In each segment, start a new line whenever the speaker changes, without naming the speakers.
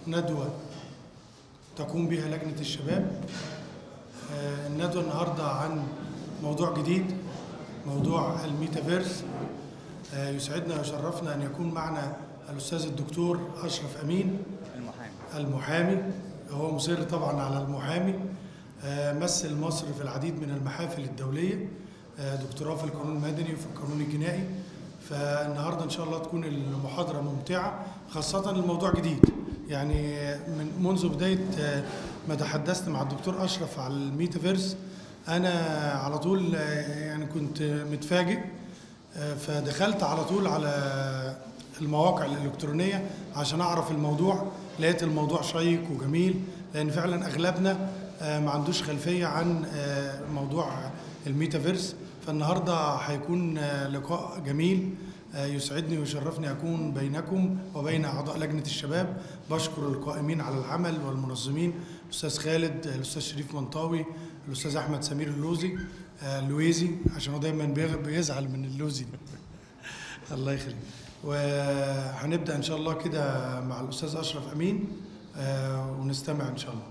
ندوة تقوم بها لجنة الشباب آه، الندوة النهاردة عن موضوع جديد موضوع الميتافيرس آه، يسعدنا ويشرفنا أن يكون معنا الأستاذ الدكتور أشرف أمين
المحامي
المحامي هو مصر طبعا على المحامي آه، مثل مصر في العديد من المحافل الدولية آه، دكتوراه في القانون المدني وفي القانون الجنائي فالنهارده ان شاء الله تكون المحاضره ممتعه خاصه الموضوع جديد يعني من منذ بدايه آه، ما تحدثت مع الدكتور اشرف على الميتافيرس انا على طول آه، يعني كنت متفاجئ آه، فدخلت على طول على المواقع الإلكترونية عشان أعرف الموضوع لقيت الموضوع شيق وجميل لأن فعلا أغلبنا آه، ما عندوش خلفية عن آه، موضوع الميتافيرس فالنهاردة هيكون آه، لقاء جميل آه، يسعدني ويشرفني أكون بينكم وبين أعضاء لجنة الشباب بشكر القائمين على العمل والمنظمين الأستاذ خالد الأستاذ شريف منطاوي الأستاذ أحمد سمير اللوزي آه، اللويزي عشان هو دايما بيغ- بيزعل من اللوزي الله يخليك وهنبدا ان شاء الله كده مع الاستاذ اشرف امين آه، ونستمع ان شاء الله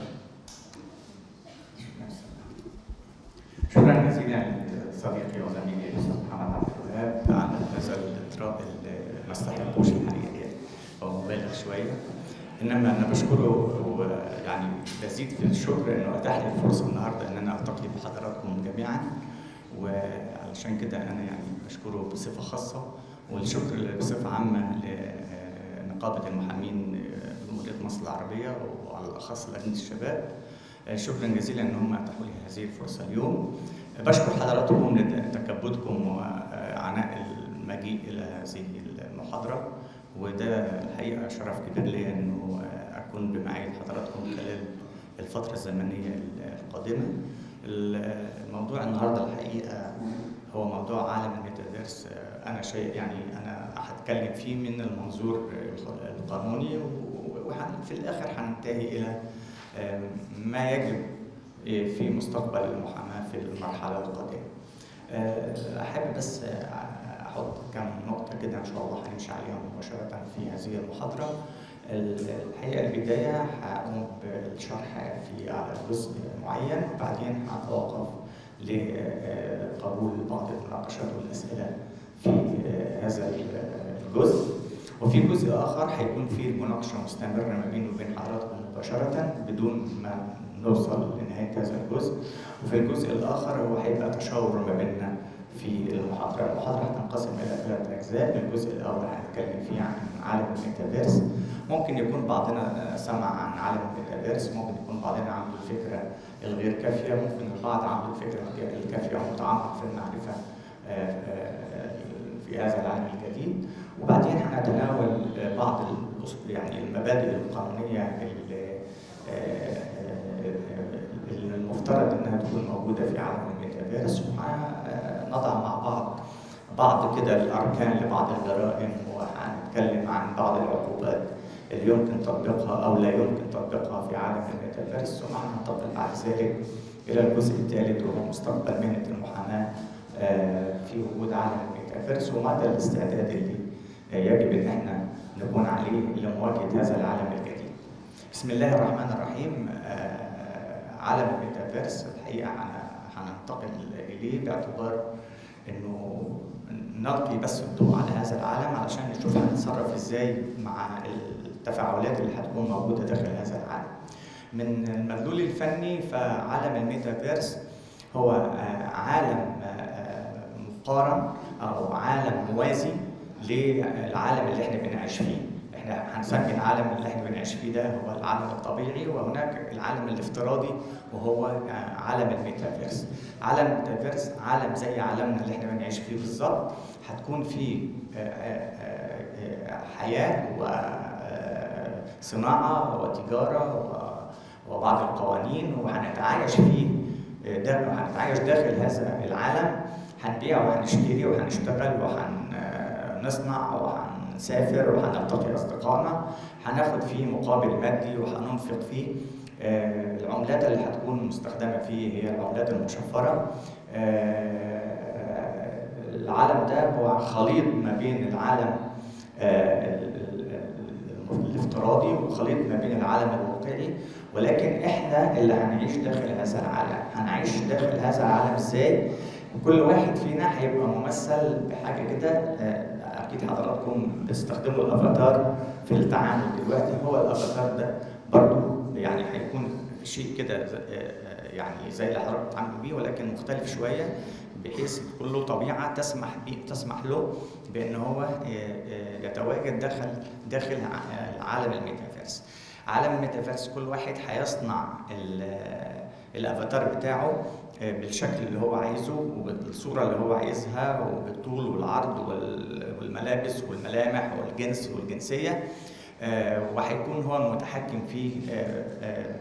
شكرا جزيلا صديقي وزميلي الاستاذ محمد عبد الوهاب على هذا الاطراء اللي ما استحقوش الحقيقه يعني هو مبالغ شويه انما انا بشكره ويعني بزيد في الشكر انه اتاح لي الفرصه النهارده ان انا التقي بحضراتكم جميعا وعلشان كده انا يعني بشكره بصفه خاصه والشكر بصفه عامه لنقابه المحامين بجمهوريه مصر العربيه وعلى الاخص لجنه الشباب شكرا جزيلا ان هم اتاحوا لي هذه الفرصه اليوم بشكر حضراتكم لتكبدكم وعناء المجيء الى هذه المحاضره وده الحقيقه شرف كبير لي انه اكون بمعيه حضراتكم خلال الفتره الزمنيه القادمه الموضوع النهارده الحقيقه هو موضوع عالم الميتافيرس انا شيء يعني انا هتكلم فيه من المنظور القانوني وفي الاخر هننتهي الى ما يجب في مستقبل المحاماه في المرحله القادمه. احب بس احط كم نقطه كده ان شاء الله هنمشي عليها مباشره في هذه المحاضره. الحقيقه البدايه هقوم بالشرح في على جزء معين بعدين هتوقف لقبول بعض المناقشات والاسئله في هذا الجزء وفي جزء اخر هيكون فيه المناقشه مستمره ما بيني وبين حضراتكم مباشره بدون ما نوصل لنهايه هذا الجزء وفي الجزء الاخر هو هيبقى تشاور ما بيننا في المحاضره، المحاضره هتنقسم الى ثلاث اجزاء، الجزء الاول هنتكلم فيه عن عالم الميتافيرس، ممكن يكون بعضنا سمع عن عالم الميتافيرس، ممكن يكون بعضنا عنده الفكره الغير كافيه، ممكن البعض عنده الفكره الكافيه ومتعمق في المعرفه في هذا العالم الجديد، وبعدين هنتناول بعض يعني المبادئ القانونيه اللي المفترض انها تكون موجوده في عالم الميتافيرس وهنضع مع بعض بعض كده الاركان لبعض الجرائم وهنتكلم عن بعض العقوبات اللي يمكن تطبيقها او لا يمكن تطبيقها في عالم الميتافيرس ثم هننتقل بعد ذلك الى الجزء الثالث وهو مستقبل مهنه المحاماه في وجود عالم الميتافيرس ومدى الاستعداد اللي يجب ان احنا نكون عليه لمواجهه هذا العالم الجديد. بسم الله الرحمن الرحيم عالم الميتافيرس الحقيقه هننتقل اليه باعتبار انه نلقي بس الضوء على هذا العالم علشان نشوف هنتصرف ازاي مع التفاعلات اللي هتكون موجوده داخل هذا العالم. من المدلول الفني فعالم الميتافيرس هو عالم مقارن او عالم موازي للعالم اللي احنا بنعيش فيه. احنا هنسمي العالم اللي احنا بنعيش فيه ده هو العالم الطبيعي وهناك العالم الافتراضي وهو عالم الميتافيرس. عالم الميتافيرس عالم زي عالمنا اللي احنا بنعيش فيه بالظبط هتكون فيه حياه وصناعه وتجاره وبعض القوانين وهنتعايش فيه ده هنتعايش داخل هذا العالم هنبيع وهنشتري وهنشتغل وهنصنع وهنسافر وهنلتقي اصدقائنا هناخد فيه مقابل مادي وهننفق فيه العملات اللي هتكون مستخدمه فيه هي العملات المشفره العالم ده هو خليط ما بين العالم الافتراضي وخليط ما بين العالم الواقعي ولكن احنا اللي هنعيش داخل هذا العالم هنعيش داخل هذا العالم ازاي كل واحد فينا هيبقى ممثل بحاجه كده آه، اكيد حضراتكم بتستخدموا الافاتار في التعامل دلوقتي هو الافاتار ده برضو يعني هيكون شيء كده آه، آه، يعني زي اللي حضرتك بتتعاملوا بيه ولكن مختلف شويه بحيث تكون له طبيعه تسمح بيه تسمح له بان هو آه، آه، يتواجد داخل داخل ع- عالم الميتافيرس. عالم الميتافيرس كل واحد هيصنع ال- الافاتار بتاعه آه، بالشكل اللي هو عايزه وبالصوره اللي هو عايزها وبالطول والعرض وال- والملابس والملامح والجنس والجنسيه آه، وهيكون هو المتحكم في آه، آه،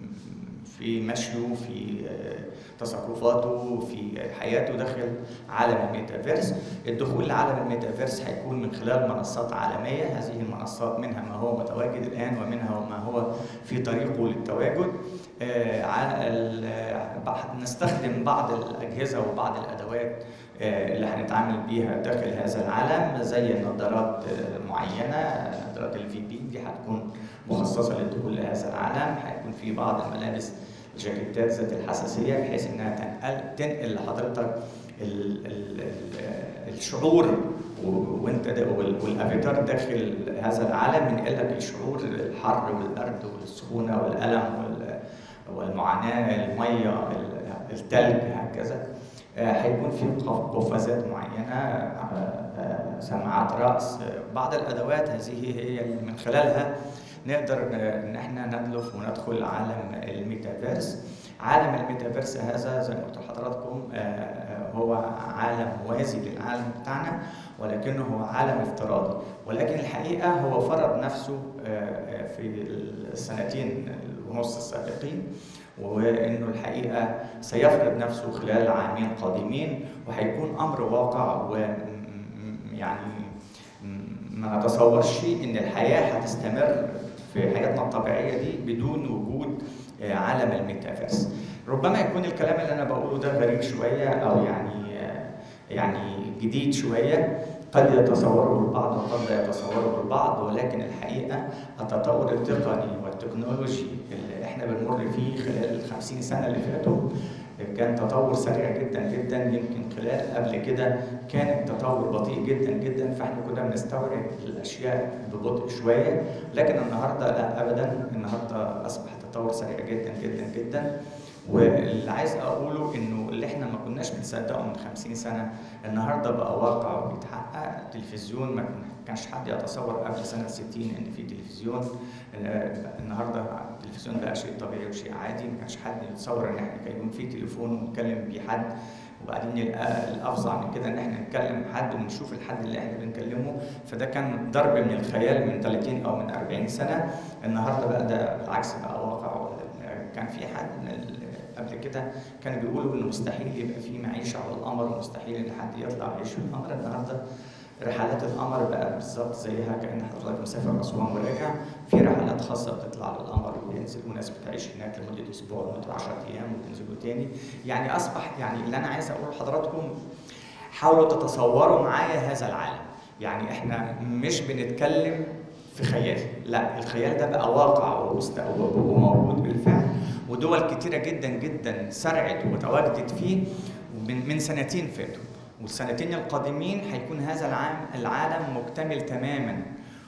في مشيه في آه، تصرفاته في حياته داخل عالم الميتافيرس الدخول لعالم الميتافيرس هيكون من خلال منصات عالمية هذه المنصات منها ما هو متواجد الآن ومنها ما هو في طريقه للتواجد آه، ع- ال- آه، نستخدم بعض الأجهزة وبعض الأدوات آه، اللي هنتعامل بيها داخل هذا العالم زي النظارات آه، معينة نظارات الفي بي دي هتكون مخصصة للدخول لهذا العالم هيكون في بعض الملابس الجاكيتات ذات الحساسية بحيث إنها تنقل تنقل لحضرتك ال ال ال الشعور و- وانت دا- وال- والافاتار داخل هذا العالم ينقلك الشعور الحر والبرد والسخونه والالم وال- والمعاناه الميه ال- التلج هكذا آه، هيكون في قف- قفازات معينه آه، آه، سماعات راس آه، بعض الادوات هذه هي اللي من خلالها نقدر آه، ان احنا ندلف وندخل عالم الميتافيرس عالم الميتافيرس هذا زي ما قلت لحضراتكم آه، آه، هو عالم موازي للعالم بتاعنا ولكنه هو عالم افتراضي ولكن الحقيقه هو فرض نفسه آه، آه، في السنتين ونص السابقين وانه الحقيقه سيفرض نفسه خلال عامين قادمين وهيكون امر واقع و م- يعني م- ما نتصورش ان الحياه هتستمر في حياتنا الطبيعيه دي بدون وجود آه، عالم الميتافيرس ربما يكون الكلام اللي انا بقوله ده غريب شويه او يعني آه، يعني جديد شويه قد يتصوره البعض وقد لا يتصوره البعض ولكن الحقيقه التطور التقني والتكنولوجي اللي احنا بنمر فيه خلال الخمسين سنه اللي فاتوا كان تطور سريع جدا جدا يمكن خلال قبل كده كان التطور بطيء جدا جدا فاحنا كنا بنستوعب الاشياء ببطء شويه لكن النهارده لا ابدا النهارده اصبح التطور سريع جدا جدا جدا واللي عايز اقوله انه اللي احنا ما كناش بنصدقه من 50 سنه النهارده بقى واقع وبيتحقق التلفزيون ما كانش حد يتصور قبل سنه 60 ان في تلفزيون آه، النهارده التلفزيون بقى شيء طبيعي وشيء عادي ما كانش حد يتصور ان احنا كان يكون في تليفون ونتكلم بيه حد وبعدين الأ- الافظع من كده ان احنا نتكلم حد ونشوف الحد اللي احنا بنكلمه فده كان ضرب من الخيال من 30 او من 40 سنه النهارده بقى ده بالعكس بقى واقع كان في حد من ال- قبل كده كانوا بيقولوا انه مستحيل يبقى في معيشه على القمر ومستحيل ان حد يطلع يعيش في القمر النهارده رحلات القمر بقى بالظبط زيها كان حضرتك مسافر اسوان وراجع في رحلات خاصه بتطلع للقمر وينزل وناس بتعيش هناك لمده اسبوع لمده 10 ايام وتنزلوا تاني يعني اصبح يعني اللي انا عايز اقوله لحضراتكم حاولوا تتصوروا معايا هذا العالم يعني احنا مش بنتكلم في خيال لا الخيال ده بقى واقع ومست- وموجود بالفعل ودول كتيره جدا جدا سرعت وتواجدت فيه من من سنتين فاتوا والسنتين القادمين هيكون هذا العام العالم مكتمل تماما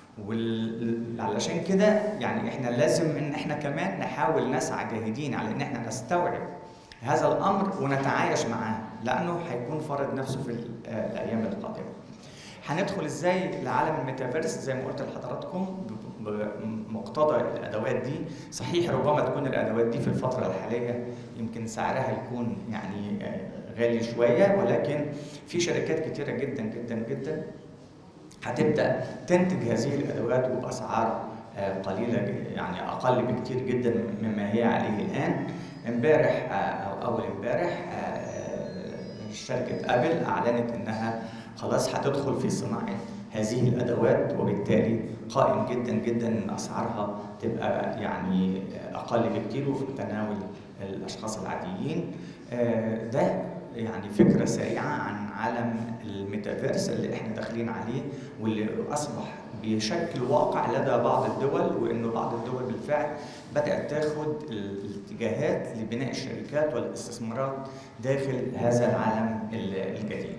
وعلشان كده يعني احنا لازم ان احنا كمان نحاول نسعى جاهدين على ان احنا نستوعب هذا الامر ونتعايش معاه لانه هيكون فرض نفسه في ال- آه، الايام القادمه. هندخل ازاي لعالم الميتافيرس زي ما قلت لحضراتكم ب- بمقتضى الادوات دي صحيح ربما تكون الادوات دي في الفتره الحاليه يمكن سعرها يكون يعني آه، غالي شويه ولكن في شركات كتيره جدا جدا جدا هتبدا تنتج هذه الادوات وباسعار آه، قليله ج- يعني اقل بكتير جدا مما هي عليه الان امبارح آه، او اول امبارح آه، شركه ابل اعلنت انها خلاص هتدخل في صناعه هذه الادوات وبالتالي قائم جدا جدا ان اسعارها تبقى يعني اقل بكتير وفي متناول الاشخاص العاديين آه، ده يعني فكره سريعه عن عالم الميتافيرس اللي احنا داخلين عليه واللي اصبح بيشكل واقع لدى بعض الدول وانه بعض الدول بالفعل بدات تاخد الاتجاهات لبناء الشركات والاستثمارات داخل هذا العالم الجديد.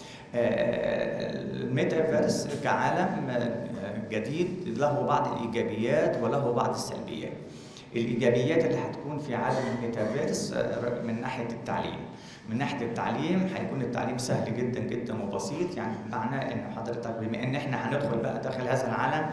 الميتافيرس كعالم جديد له بعض الايجابيات وله بعض السلبيات. الايجابيات اللي هتكون في عالم الميتافيرس من ناحيه التعليم. من ناحيه التعليم هيكون التعليم سهل جدا جدا وبسيط يعني معناه ان حضرتك بما ان احنا هندخل بقى داخل هذا العالم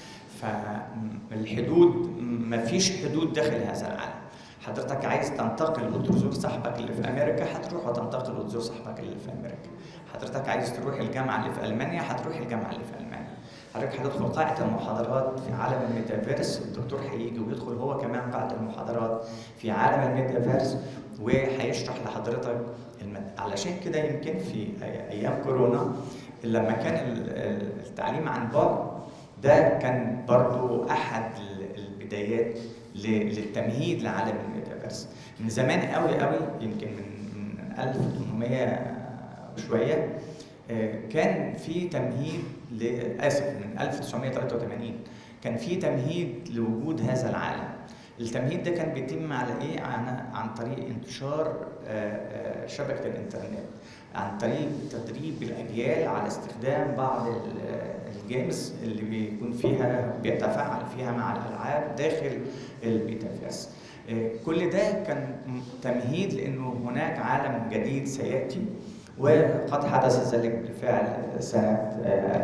فالحدود مفيش حدود داخل هذا العالم حضرتك عايز تنتقل وتزور صاحبك اللي في امريكا هتروح وتنتقل وتزور صاحبك اللي في امريكا حضرتك عايز تروح الجامعه اللي في المانيا هتروح الجامعه اللي في المانيا حضرتك هتدخل قاعه المحاضرات في عالم الميتافيرس الدكتور هيجي ويدخل هو كمان قاعه المحاضرات في عالم الميتافيرس وهيشرح لحضرتك المد... علشان كده يمكن في ايام كورونا لما كان التعليم عن بعد ده كان برضو احد البدايات للتمهيد لعالم الميتافيرس من زمان قوي قوي يمكن من من 1800 وشويه كان في تمهيد اسف من 1983 كان في تمهيد لوجود هذا العالم التمهيد ده كان بيتم على ايه عن عن طريق انتشار شبكه الانترنت عن طريق تدريب الاجيال على استخدام بعض الجيمز اللي بيكون فيها بيتفاعل فيها مع الالعاب داخل الميتافيرس كل ده كان تمهيد لانه هناك عالم جديد سياتي وقد حدث ذلك بالفعل سنه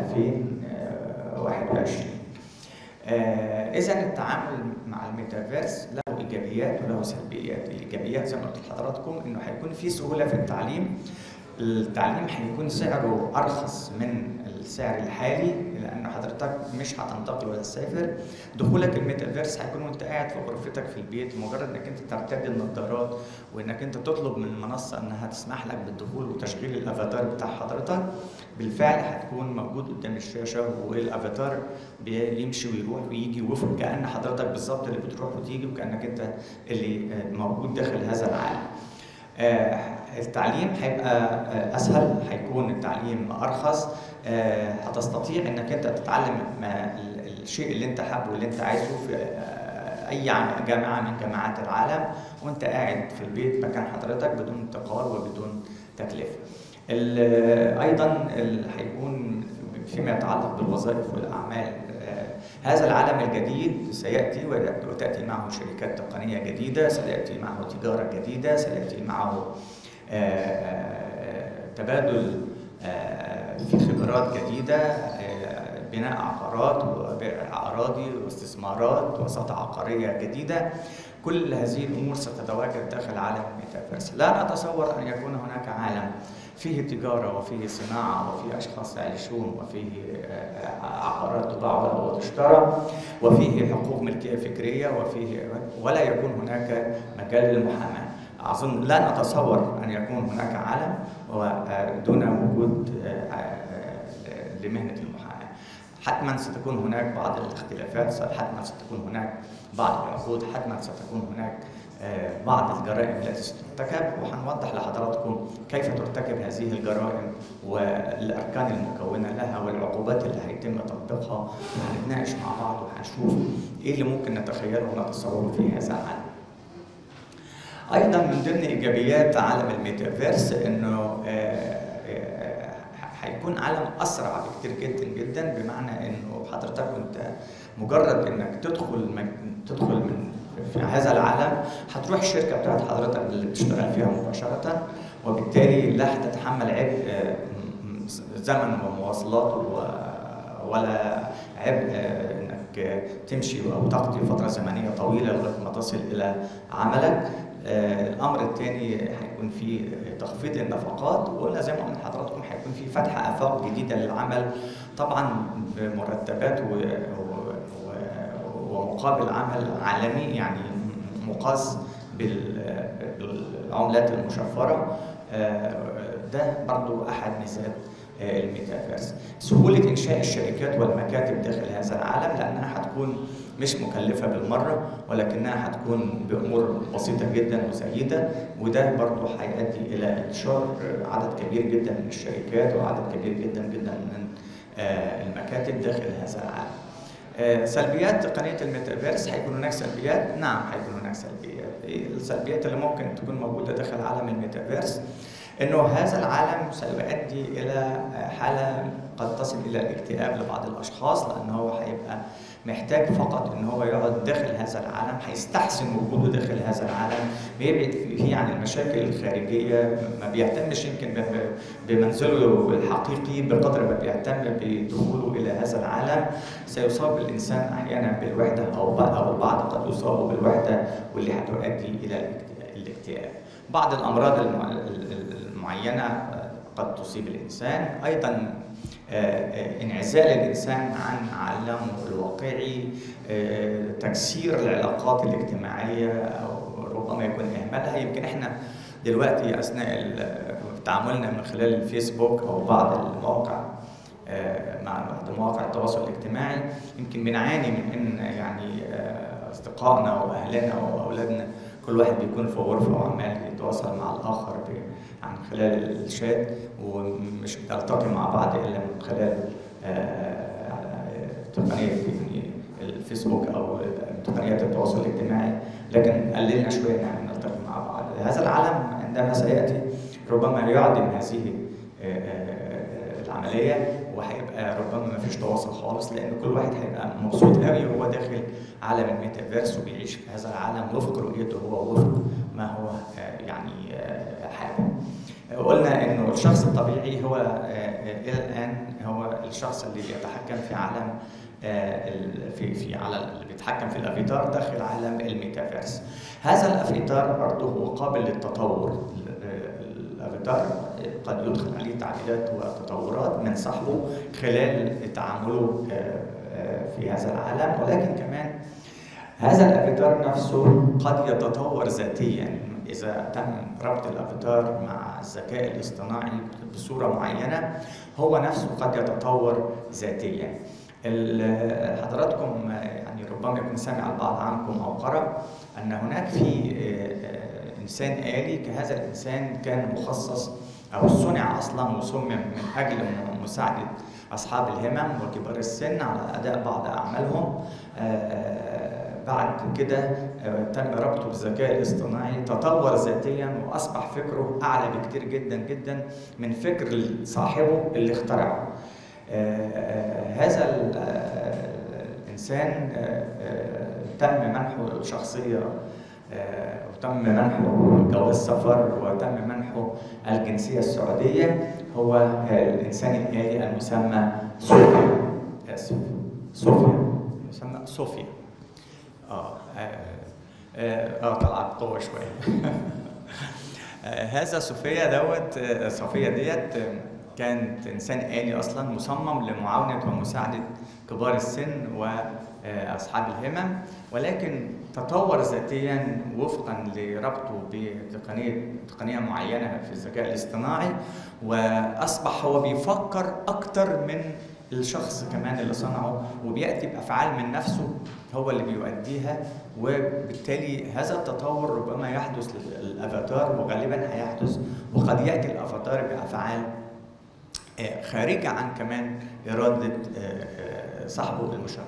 2021 اذا التعامل مع الميتافيرس له ايجابيات وله سلبيات الايجابيات زي ما قلت لحضراتكم انه هيكون في سهوله في التعليم التعليم هيكون سعره ارخص من السعر الحالي لان حضرتك مش هتنتقل ولا تسافر دخولك الميتافيرس هيكون وانت قاعد في غرفتك في البيت مجرد انك انت ترتدي النظارات وانك انت تطلب من المنصه انها تسمح لك بالدخول وتشغيل الافاتار بتاع حضرتك بالفعل هتكون موجود قدام الشاشه والافاتار بيمشي ويروح ويجي ويفرق كان حضرتك بالظبط اللي بتروح وتيجي وكانك انت اللي موجود داخل هذا العالم التعليم هيبقى اسهل هيكون التعليم ارخص هتستطيع انك انت تتعلم الشيء اللي انت حابه واللي انت عايزه في اي جامعه من جامعات العالم وانت قاعد في البيت مكان حضرتك بدون انتقال وبدون تكلفه. ايضا هيكون فيما يتعلق بالوظائف والاعمال هذا العالم الجديد سياتي وتاتي معه شركات تقنيه جديده سياتي معه تجاره جديده سياتي معه تبادل في خبرات جديده بناء عقارات وبيع اراضي واستثمارات وسط عقاريه جديده كل هذه الامور ستتواجد داخل عالم الميتافيرس لا اتصور ان يكون هناك عالم فيه تجارة وفيه صناعة وفيه أشخاص يعيشون وفيه عقارات تباع وتشترى وفيه حقوق ملكية فكرية وفيه ولا يكون هناك مجال للمحاماة أظن لا نتصور أن يكون هناك عالم دون وجود لمهنة المحاماة حتما ستكون هناك بعض الاختلافات حتما ستكون هناك بعض العقود حتما ستكون هناك بعض الجرائم التي سترتكب وهنوضح لحضراتكم كيف ترتكب هذه الجرائم والاركان المكونه لها والعقوبات اللي هيتم تطبيقها وهنتناقش مع بعض وهنشوف ايه اللي ممكن نتخيله ونتصوره في هذا العالم. ايضا من ضمن ايجابيات عالم الميتافيرس انه هيكون عالم اسرع بكتير جدا جدا بمعنى انه حضرتك انت مجرد انك تدخل تدخل من في هذا العالم هتروح الشركه بتاعت حضرتك اللي بتشتغل فيها مباشره وبالتالي لا هتتحمل عبء زمن ومواصلات ولا عبء انك تمشي او تقضي فتره زمنيه طويله لغايه ما تصل الى عملك الامر الثاني هيكون في تخفيض النفقات وقلنا زي ما قلنا لحضراتكم هيكون في فتح افاق جديده للعمل طبعا بمرتبات و ومقابل عمل عالمي يعني مقاس بالعملات المشفرة ده برضو أحد ميزات الميتافيرس سهولة إنشاء الشركات والمكاتب داخل هذا العالم لأنها هتكون مش مكلفة بالمرة ولكنها هتكون بأمور بسيطة جدا وسيدة وده برضه هيؤدي إلى انتشار عدد كبير جدا من الشركات وعدد كبير جدا جدا من المكاتب داخل هذا العالم. سلبيات تقنية الميتافيرس هيكون هناك سلبيات؟ نعم هيكون هناك سلبيات. السلبيات اللي ممكن تكون موجودة داخل عالم الميتافيرس انه هذا العالم سيؤدي الى حاله قد تصل الى الاكتئاب لبعض الاشخاص لانه هو هيبقى محتاج فقط ان هو يقعد داخل هذا العالم هيستحسن وجوده داخل هذا العالم بيبعد فيه عن المشاكل الخارجيه ما بيهتمش يمكن بمنزله الحقيقي بقدر ما بيهتم بدخوله الى هذا العالم سيصاب الانسان احيانا بالوحده او او البعض قد يصاب بالوحده واللي هتؤدي الى الاكتئاب بعض الامراض المعينه قد تصيب الانسان ايضا انعزال الانسان عن عالمه الواقعي تكسير العلاقات الاجتماعيه او ربما يكون اهمالها يمكن احنا دلوقتي اثناء تعاملنا من خلال الفيسبوك او بعض المواقع مع بعض مواقع التواصل الاجتماعي يمكن بنعاني من ان يعني اصدقائنا واهلنا واولادنا كل واحد بيكون في غرفه وعمال يتواصل مع الاخر عن خلال الشات ومش بنلتقي مع بعض الا من خلال تقنيه الفيسبوك او تقنيات التواصل الاجتماعي لكن قللنا شويه ان احنا نلتقي مع بعض هذا العالم عندما سياتي ربما يعدم هذه العمليه وهيبقى ربما ما فيش تواصل خالص لان كل واحد هيبقى مبسوط قوي وهو داخل عالم الميتافيرس وبيعيش في هذا العالم وفق رؤيته هو وفق ما هو يعني حابب. قلنا انه الشخص الطبيعي هو الى الان هو الشخص اللي بيتحكم في عالم في في على اللي بيتحكم في الافاتار داخل عالم الميتافيرس. هذا الافاتار برضه هو قابل للتطور الافاتار قد يدخل عليه تعديلات وتطورات من صاحبه خلال تعامله في هذا العالم ولكن كمان هذا الافاتار نفسه قد يتطور ذاتيا اذا تم ربط الافاتار مع الذكاء الاصطناعي بصوره معينه هو نفسه قد يتطور ذاتيا حضراتكم يعني ربما يكون سمع البعض عنكم او قرأ ان هناك في انسان آلي كهذا الانسان كان مخصص او صنع اصلا وصمم من اجل مساعده اصحاب الهمم وكبار السن على اداء بعض اعمالهم بعد كده تم ربطه بالذكاء الاصطناعي تطور ذاتيا واصبح فكره اعلى بكتير جدا جدا من فكر صاحبه اللي اخترعه هذا الانسان تم منحه شخصيه وتم منحه جواز سفر وتم منحه الجنسيه السعوديه هو الانسان الالي المسمى صوفيا اسف صوفيا يسمى صوفيا اه اه طلع بقوه شويه هذا صوفيا دوت صوفيا ديت كانت انسان آلي اصلا مصمم لمعاونه ومساعده كبار السن واصحاب الهمم ولكن تطور ذاتيا وفقا لربطه بتقنيه تقنيه معينه في الذكاء الاصطناعي واصبح هو بيفكر اكتر من الشخص كمان اللي صنعه وبياتي بافعال من نفسه هو اللي بيؤديها وبالتالي هذا التطور ربما يحدث للافاتار وغالبا هيحدث وقد ياتي الافاتار بافعال خارجه عن كمان اراده صاحبه المشغل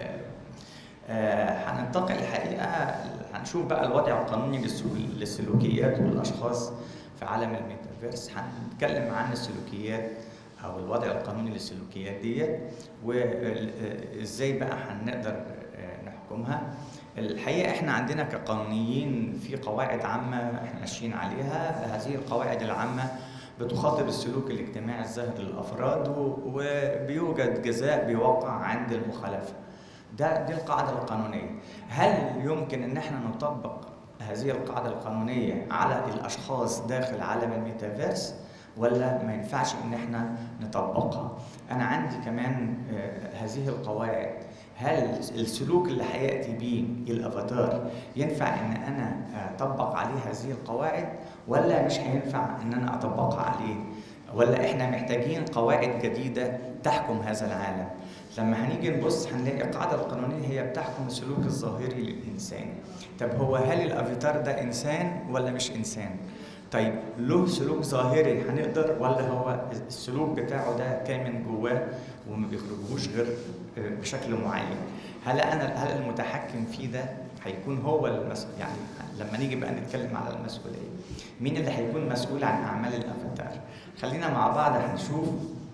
هننتقل الحقيقه هنشوف بقى الوضع القانوني للسلوكيات والاشخاص في عالم الميتافيرس هنتكلم عن السلوكيات او الوضع القانوني للسلوكيات ديت وازاي بقى هنقدر نحكمها الحقيقه احنا عندنا كقانونيين في قواعد عامه احنا ماشيين عليها هذه القواعد العامه بتخاطب السلوك الاجتماعي الظاهر للافراد وبيوجد جزاء بيوقع عند المخالفه ده دي القاعده القانونيه هل يمكن ان احنا نطبق هذه القاعده القانونيه على الاشخاص داخل عالم الميتافيرس ولا ما ينفعش ان احنا نطبقها انا عندي كمان هذه القواعد هل السلوك اللي هياتي بيه الافاتار ينفع ان انا اطبق عليه هذه القواعد ولا مش هينفع ان انا اطبقها عليه ولا احنا محتاجين قواعد جديده تحكم هذا العالم لما هنيجي نبص هنلاقي القاعده القانونيه هي بتحكم السلوك الظاهري للانسان طب هو هل الافاتار ده انسان ولا مش انسان طيب له سلوك ظاهري هنقدر ولا هو السلوك بتاعه ده كامن جواه وما بيخرجوش غير بشكل معين هل انا هل المتحكم فيه ده هيكون هو المسؤول يعني لما نيجي بقى نتكلم على المسؤوليه مين اللي هيكون مسؤول عن اعمال الافاتار خلينا مع بعض هنشوف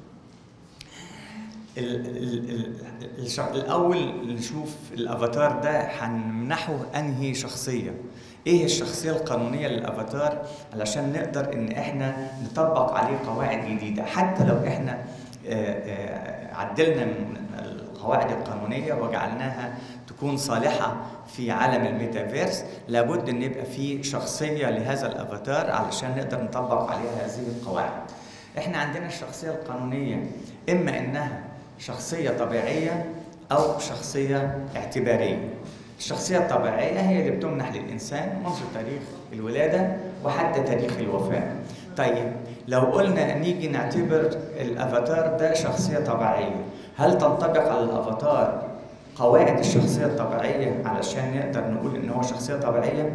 ال ال ال الاول نشوف الافاتار ده هنمنحه انهي شخصيه ايه الشخصيه القانونيه للافاتار علشان نقدر ان احنا نطبق عليه قواعد جديده حتى لو احنا عدلنا من القواعد القانونيه وجعلناها تكون صالحه في عالم الميتافيرس لابد ان يبقى في شخصيه لهذا الافاتار علشان نقدر نطبق عليها هذه القواعد احنا عندنا الشخصيه القانونيه اما انها شخصيه طبيعيه او شخصيه اعتباريه الشخصيه الطبيعيه هي اللي بتمنح للانسان منذ تاريخ الولاده وحتى تاريخ الوفاه طيب لو قلنا نيجي نعتبر الافاتار ده شخصيه طبيعيه هل تنطبق على الافاتار قواعد الشخصيه الطبيعيه علشان نقدر نقول ان هو شخصيه طبيعيه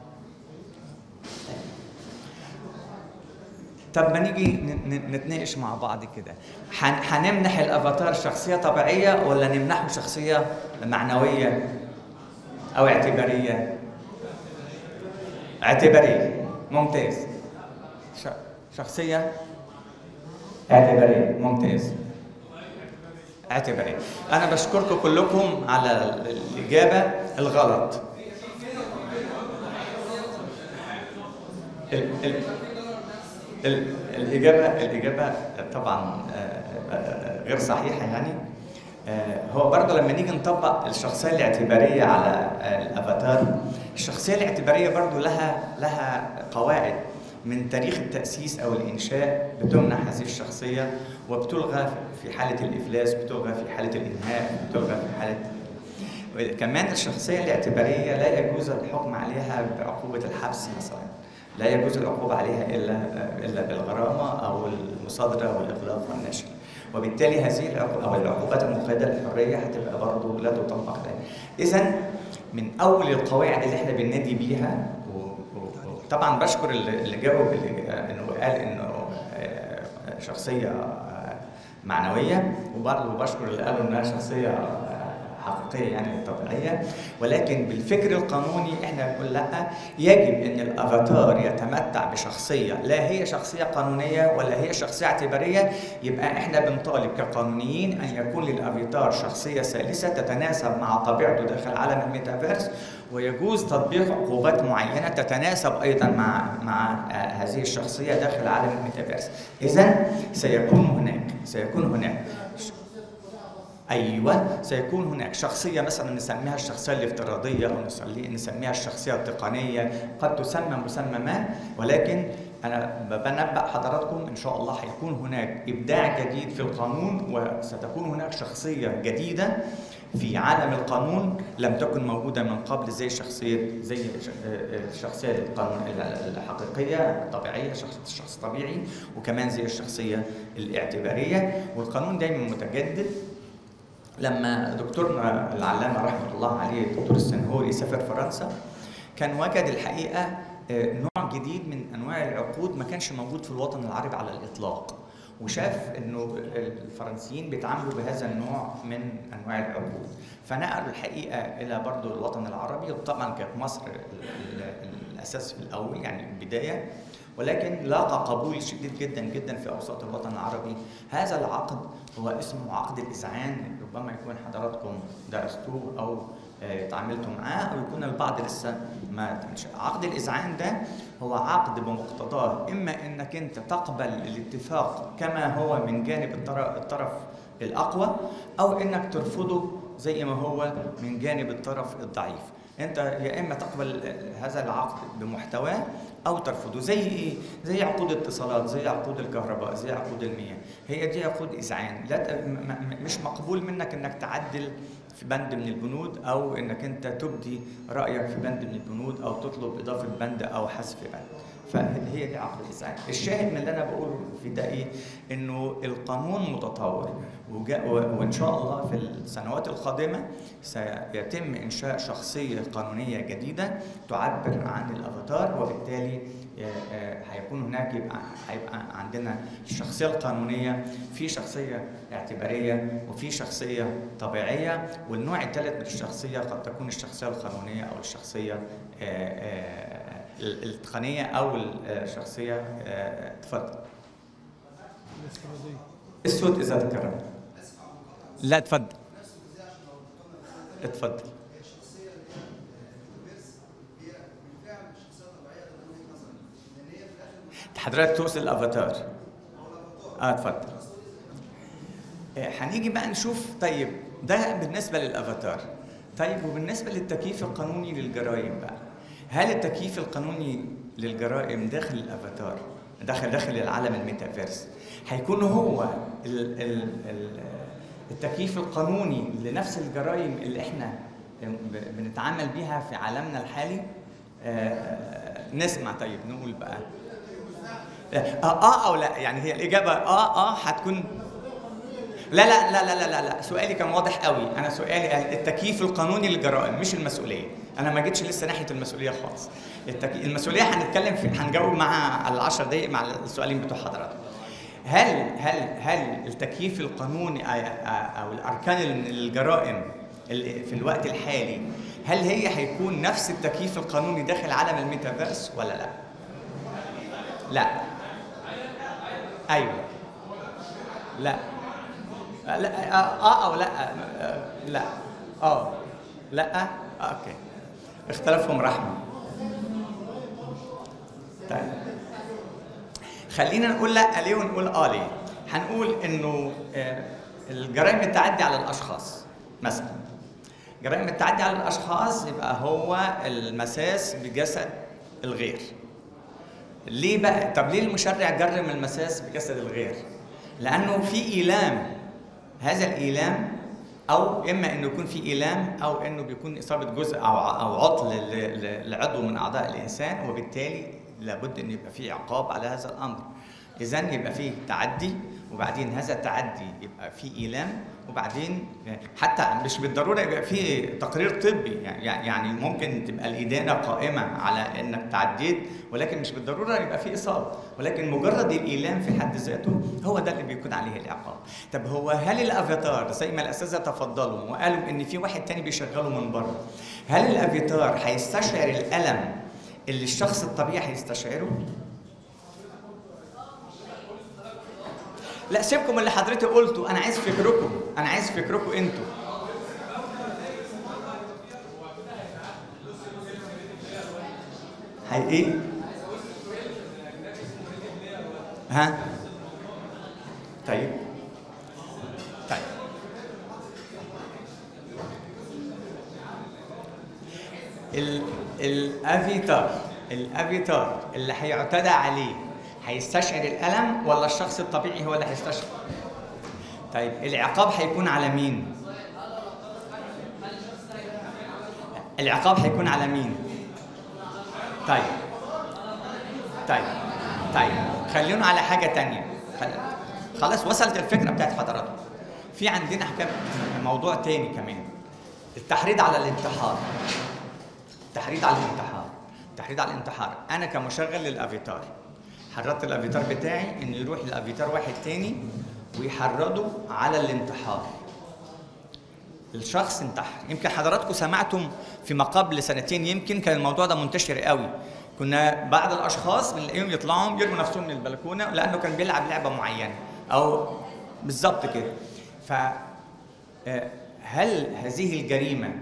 طب ما نيجي نتناقش مع بعض كده هنمنح الافاتار شخصيه طبيعيه ولا نمنحه شخصيه معنويه او اعتباريه اعتباريه ممتاز شخصيه اعتباريه ممتاز اعتباريه انا بشكركم كلكم على الاجابه الغلط ال ال ال الإجابة الإجابة طبعا غير صحيحة يعني هو برضه لما نيجي نطبق الشخصية الاعتبارية على الأفاتار الشخصية الاعتبارية برضه لها لها قواعد من تاريخ التأسيس أو الإنشاء بتمنح هذه الشخصية وبتلغى في حالة الإفلاس بتلغى في حالة الإنهاء بتلغى في حالة كمان الشخصية الاعتبارية لا يجوز الحكم عليها بعقوبة الحبس مثلا لا يجوز العقوبة عليها إلا إلا بالغرامة أو المصادرة والإغلاق والنشر وبالتالي هذه العقوبة أو العقوبات المقيدة للحرية هتبقى برضه لا تطبق عليها إذا من أول القواعد اللي إحنا بننادي بيها طبعا بشكر اللي جاوب انه قال انه شخصيه معنويه وبرضه بشكر اللي قالوا انها شخصيه حقيقيه يعني طبيعيه ولكن بالفكر القانوني احنا بنقول لا يجب ان الافاتار يتمتع بشخصيه لا هي شخصيه قانونيه ولا هي شخصيه اعتباريه يبقى احنا بنطالب كقانونيين ان يكون للافاتار شخصيه ثالثه تتناسب مع طبيعته داخل عالم الميتافيرس ويجوز تطبيق عقوبات معينه تتناسب ايضا مع مع هذه الشخصيه داخل عالم الميتافيرس اذا سيكون هناك سيكون هناك ايوه سيكون هناك شخصيه مثلا نسميها الشخصيه الافتراضيه او نسميها الشخصيه التقنيه قد تسمى مسمى ما ولكن انا بنبأ حضراتكم ان شاء الله هيكون هناك ابداع جديد في القانون وستكون هناك شخصيه جديده في عالم القانون لم تكن موجوده من قبل زي شخصيه زي الشخصيه القانون الحقيقيه الطبيعيه شخص الشخص الطبيعي وكمان زي الشخصيه الاعتباريه والقانون دايما متجدد لما دكتورنا العلامه رحمه الله عليه الدكتور السنهوري سافر فرنسا كان وجد الحقيقه نوع جديد من انواع العقود ما كانش موجود في الوطن العربي على الاطلاق وشاف انه الفرنسيين بيتعاملوا بهذا النوع من انواع العقود فنقلوا الحقيقه الى برضه الوطن العربي وطبعا كانت مصر الاساس في الاول يعني البدايه ولكن لاقى قبول شديد جدا جدا في اوساط الوطن العربي هذا العقد هو اسمه عقد الاذعان ربما يكون حضراتكم درستوه او تعاملتوا معاه او يكون البعض لسه ما تنشأ عقد الاذعان ده هو عقد بمقتضاه اما انك انت تقبل الاتفاق كما هو من جانب الطرف الاقوى او انك ترفضه زي ما هو من جانب الطرف الضعيف انت يا اما تقبل هذا العقد بمحتواه او ترفضه زي ايه زي عقود اتصالات زي عقود الكهرباء زي عقود المياه هي دي عقود اذعان لا مش مقبول منك انك تعدل في بند من البنود او انك انت تبدي رايك في بند من البنود او تطلب اضافه بند او حذف بند فهي دي عقد الاسعاف الشاهد من اللي انا بقوله في ده ايه انه القانون متطور وجا- و- وان شاء الله في السنوات القادمه سيتم انشاء شخصيه قانونيه جديده تعبر عن الافاتار وبالتالي آه، آه، هيكون هناك يبقى هيبقى عندنا الشخصيه القانونيه في شخصيه اعتباريه وفي شخصيه طبيعيه والنوع الثالث من الشخصيه قد تكون الشخصيه القانونيه او الشخصيه آه، آه، ال- التقنيه او الشخصيه آه، اتفضل اسود اذا تكرم لا اتفضل اتفضل حضرتك تقصد الافاتار اه اتفضل آه، هنيجي بقى نشوف طيب ده بالنسبه للافاتار طيب وبالنسبه للتكييف القانوني للجرائم بقى هل التكييف القانوني للجرائم داخل الافاتار داخل داخل العالم الميتافيرس هيكون هو ال ال ال التكييف القانوني لنفس الجرائم اللي احنا ب- بنتعامل بيها في عالمنا الحالي آه، نسمع طيب نقول بقى اه اه او لا يعني هي الاجابه اه اه هتكون لا لا لا لا لا لا, لا. سؤالي كان واضح قوي انا سؤالي التكييف القانوني للجرائم مش المسؤوليه انا ما جيتش لسه ناحيه المسؤوليه خالص التكي... المسؤوليه هنتكلم في هنجاوب مع على 10 دقائق مع السؤالين بتوع حضرتك هل هل هل التكييف القانوني آه، آه، او الاركان الجرائم اللي في الوقت الحالي هل هي هيكون نفس التكييف القانوني داخل عالم الميتافيرس ولا لا؟ لا ايوه لا لا اه او لا آه، لا اه لا آه، اوكي اختلافهم رحمه طيب خلينا نقول لا ليه ونقول اه ليه هنقول انه آه، الجرائم التعدي على الاشخاص مثلا جرائم التعدي على الاشخاص يبقى هو المساس بجسد الغير ليه بقى طب ليه المشرع جرم المساس بجسد الغير لانه في ايلام هذا الايلام او اما انه يكون في ايلام او انه بيكون اصابه جزء او او عطل ل- ل- لعضو من اعضاء الانسان وبالتالي لابد ان يبقى في عقاب على هذا الامر اذا يبقى فيه تعدي وبعدين هذا التعدي يبقى فيه ايلام وبعدين حتى مش بالضروره يبقى فيه تقرير طبي يعني يعني ممكن تبقى الادانه قائمه على انك تعديت ولكن مش بالضروره يبقى فيه اصابه ولكن مجرد الايلام في حد ذاته هو ده اللي بيكون عليه العقاب طب هو هل الافاتار زي ما الاساتذه تفضلوا وقالوا ان في واحد تاني بيشغله من بره هل الافاتار هيستشعر الالم اللي الشخص الطبيعي هيستشعره لا سيبكم اللي حضرتك قلته انا عايز فكركم انا عايز فكركم انتوا هي ايه ها طيب طيب ال الافيتار الافيتار اللي هيعتدى عليه هيستشعر الالم ولا الشخص الطبيعي هو اللي هيستشعر طيب العقاب هيكون على مين العقاب هيكون على مين طيب طيب طيب خلينا على حاجه تانية خل- خلاص وصلت الفكره بتاعت حضراتكم في عندنا حكام موضوع تاني كمان التحريض على الانتحار التحريض على الانتحار التحريض على الانتحار انا كمشغل للافيتار حرضت الافيتار بتاعي انه يروح لافيتار واحد تاني ويحرضه على الانتحار الشخص انتحر يمكن حضراتكم سمعتم فيما قبل سنتين يمكن كان الموضوع ده منتشر قوي كنا بعض الاشخاص بنلاقيهم يطلعوا يرموا نفسهم من البلكونه لانه كان بيلعب لعبه معينه او بالظبط كده ف آه، هل هذه الجريمه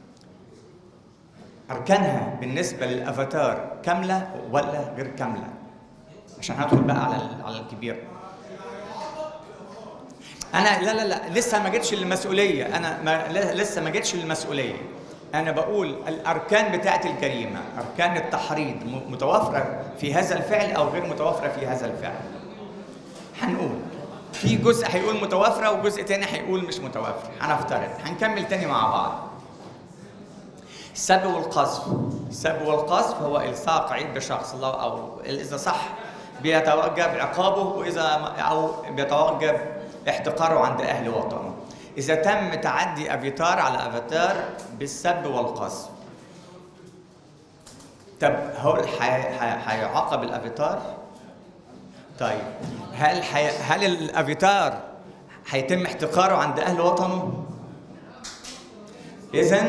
اركانها بالنسبه للافاتار كامله ولا غير كامله عشان هدخل بقى على ال- على الكبير انا لا لا لا لسه ما جيتش للمسؤوليه انا ما ل- لسه ما جيتش للمسؤوليه انا بقول الاركان بتاعه الجريمه اركان التحريض م- متوافره في هذا الفعل او غير متوافره في هذا الفعل هنقول في جزء هيقول متوافره وجزء تاني هيقول مش متوافره هنفترض هنكمل تاني مع بعض السب والقذف السب والقذف هو الصاق عيب بشخص الله او اذا صح بيتوجب عقابه واذا ما- او بيتوجب احتقاره عند اهل وطنه اذا تم تعدي افيتار على افاتار بالسب والقذف طب هل حي- حي- هيعاقب الافاتار طيب هل حي... هل الافاتار هيتم احتقاره عند اهل وطنه اذا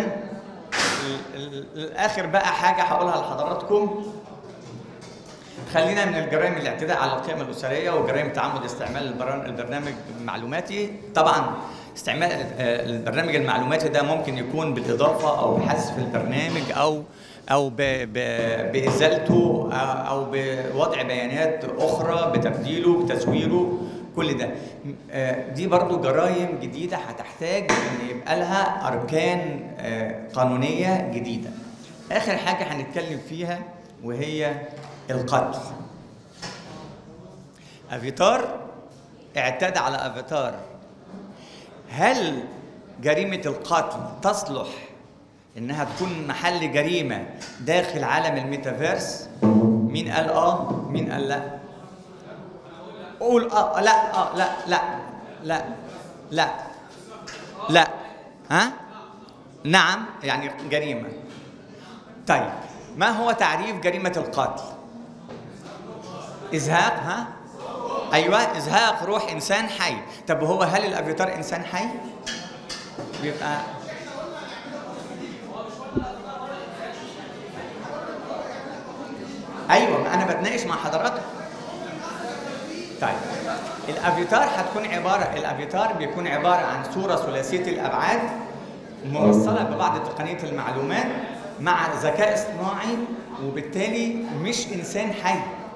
الاخر بقى حاجه هقولها لحضراتكم خلينا من الجرائم الاعتداء على القيم الاسريه وجرائم تعمد استعمال البرن- البرنامج المعلوماتي طبعا استعمال آه، البرنامج المعلوماتي ده ممكن يكون بالاضافه او بحذف البرنامج او او ب- ب- بازالته آه، او بوضع بيانات اخرى بتبديله بتزويره كل ده آه، دي برضو جرائم جديده هتحتاج ان يبقى لها اركان آه، قانونيه جديده اخر حاجه هنتكلم فيها وهي القتل افاتار اعتدى على افاتار هل جريمه القتل تصلح انها تكون محل جريمه داخل عالم الميتافيرس مين قال اه مين قال لا قول اه لا اه لا لا لا لا لا ها نعم يعني جريمه طيب ما هو تعريف جريمه القتل ازهاق ها ايوه ازهاق روح انسان حي طب هو هل الافاتار انسان حي بيبقى ايوه ما انا بتناقش مع حضراتكم طيب الافاتار هتكون عباره الافاتار بيكون عباره عن صوره ثلاثيه الابعاد موصله ببعض تقنيه المعلومات مع ذكاء اصطناعي وبالتالي مش انسان حي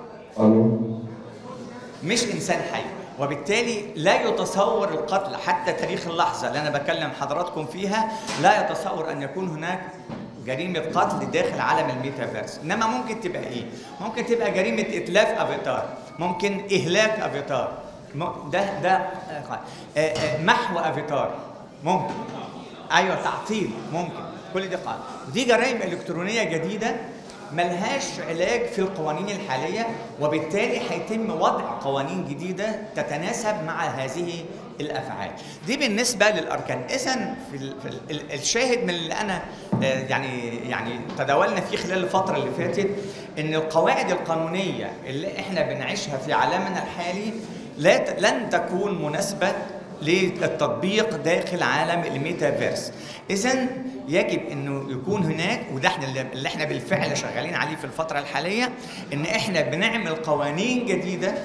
مش انسان حي وبالتالي لا يتصور القتل حتى تاريخ اللحظه اللي انا بكلم حضراتكم فيها لا يتصور ان يكون هناك جريمه قتل داخل عالم الميتافيرس انما ممكن تبقى ايه ممكن تبقى جريمه اتلاف افاتار ممكن اهلاك افاتار م- ده ده آه، آه، آه، محو افاتار ممكن ايوه تعطيل ممكن كل دي قال ودي جرائم الكترونيه جديده ملهاش علاج في القوانين الحاليه وبالتالي هيتم وضع قوانين جديده تتناسب مع هذه الافعال دي بالنسبه للاركان اذا في, ال- في ال- ال- الشاهد من اللي انا آه، يعني يعني تداولنا فيه خلال الفتره اللي فاتت ان القواعد القانونيه اللي احنا بنعيشها في عالمنا الحالي لا ت- لن تكون مناسبه للتطبيق داخل عالم الميتافيرس اذا يجب انه يكون هناك وده احنا اللي- اللي احنا بالفعل شغالين عليه في الفتره الحاليه ان احنا بنعمل قوانين جديده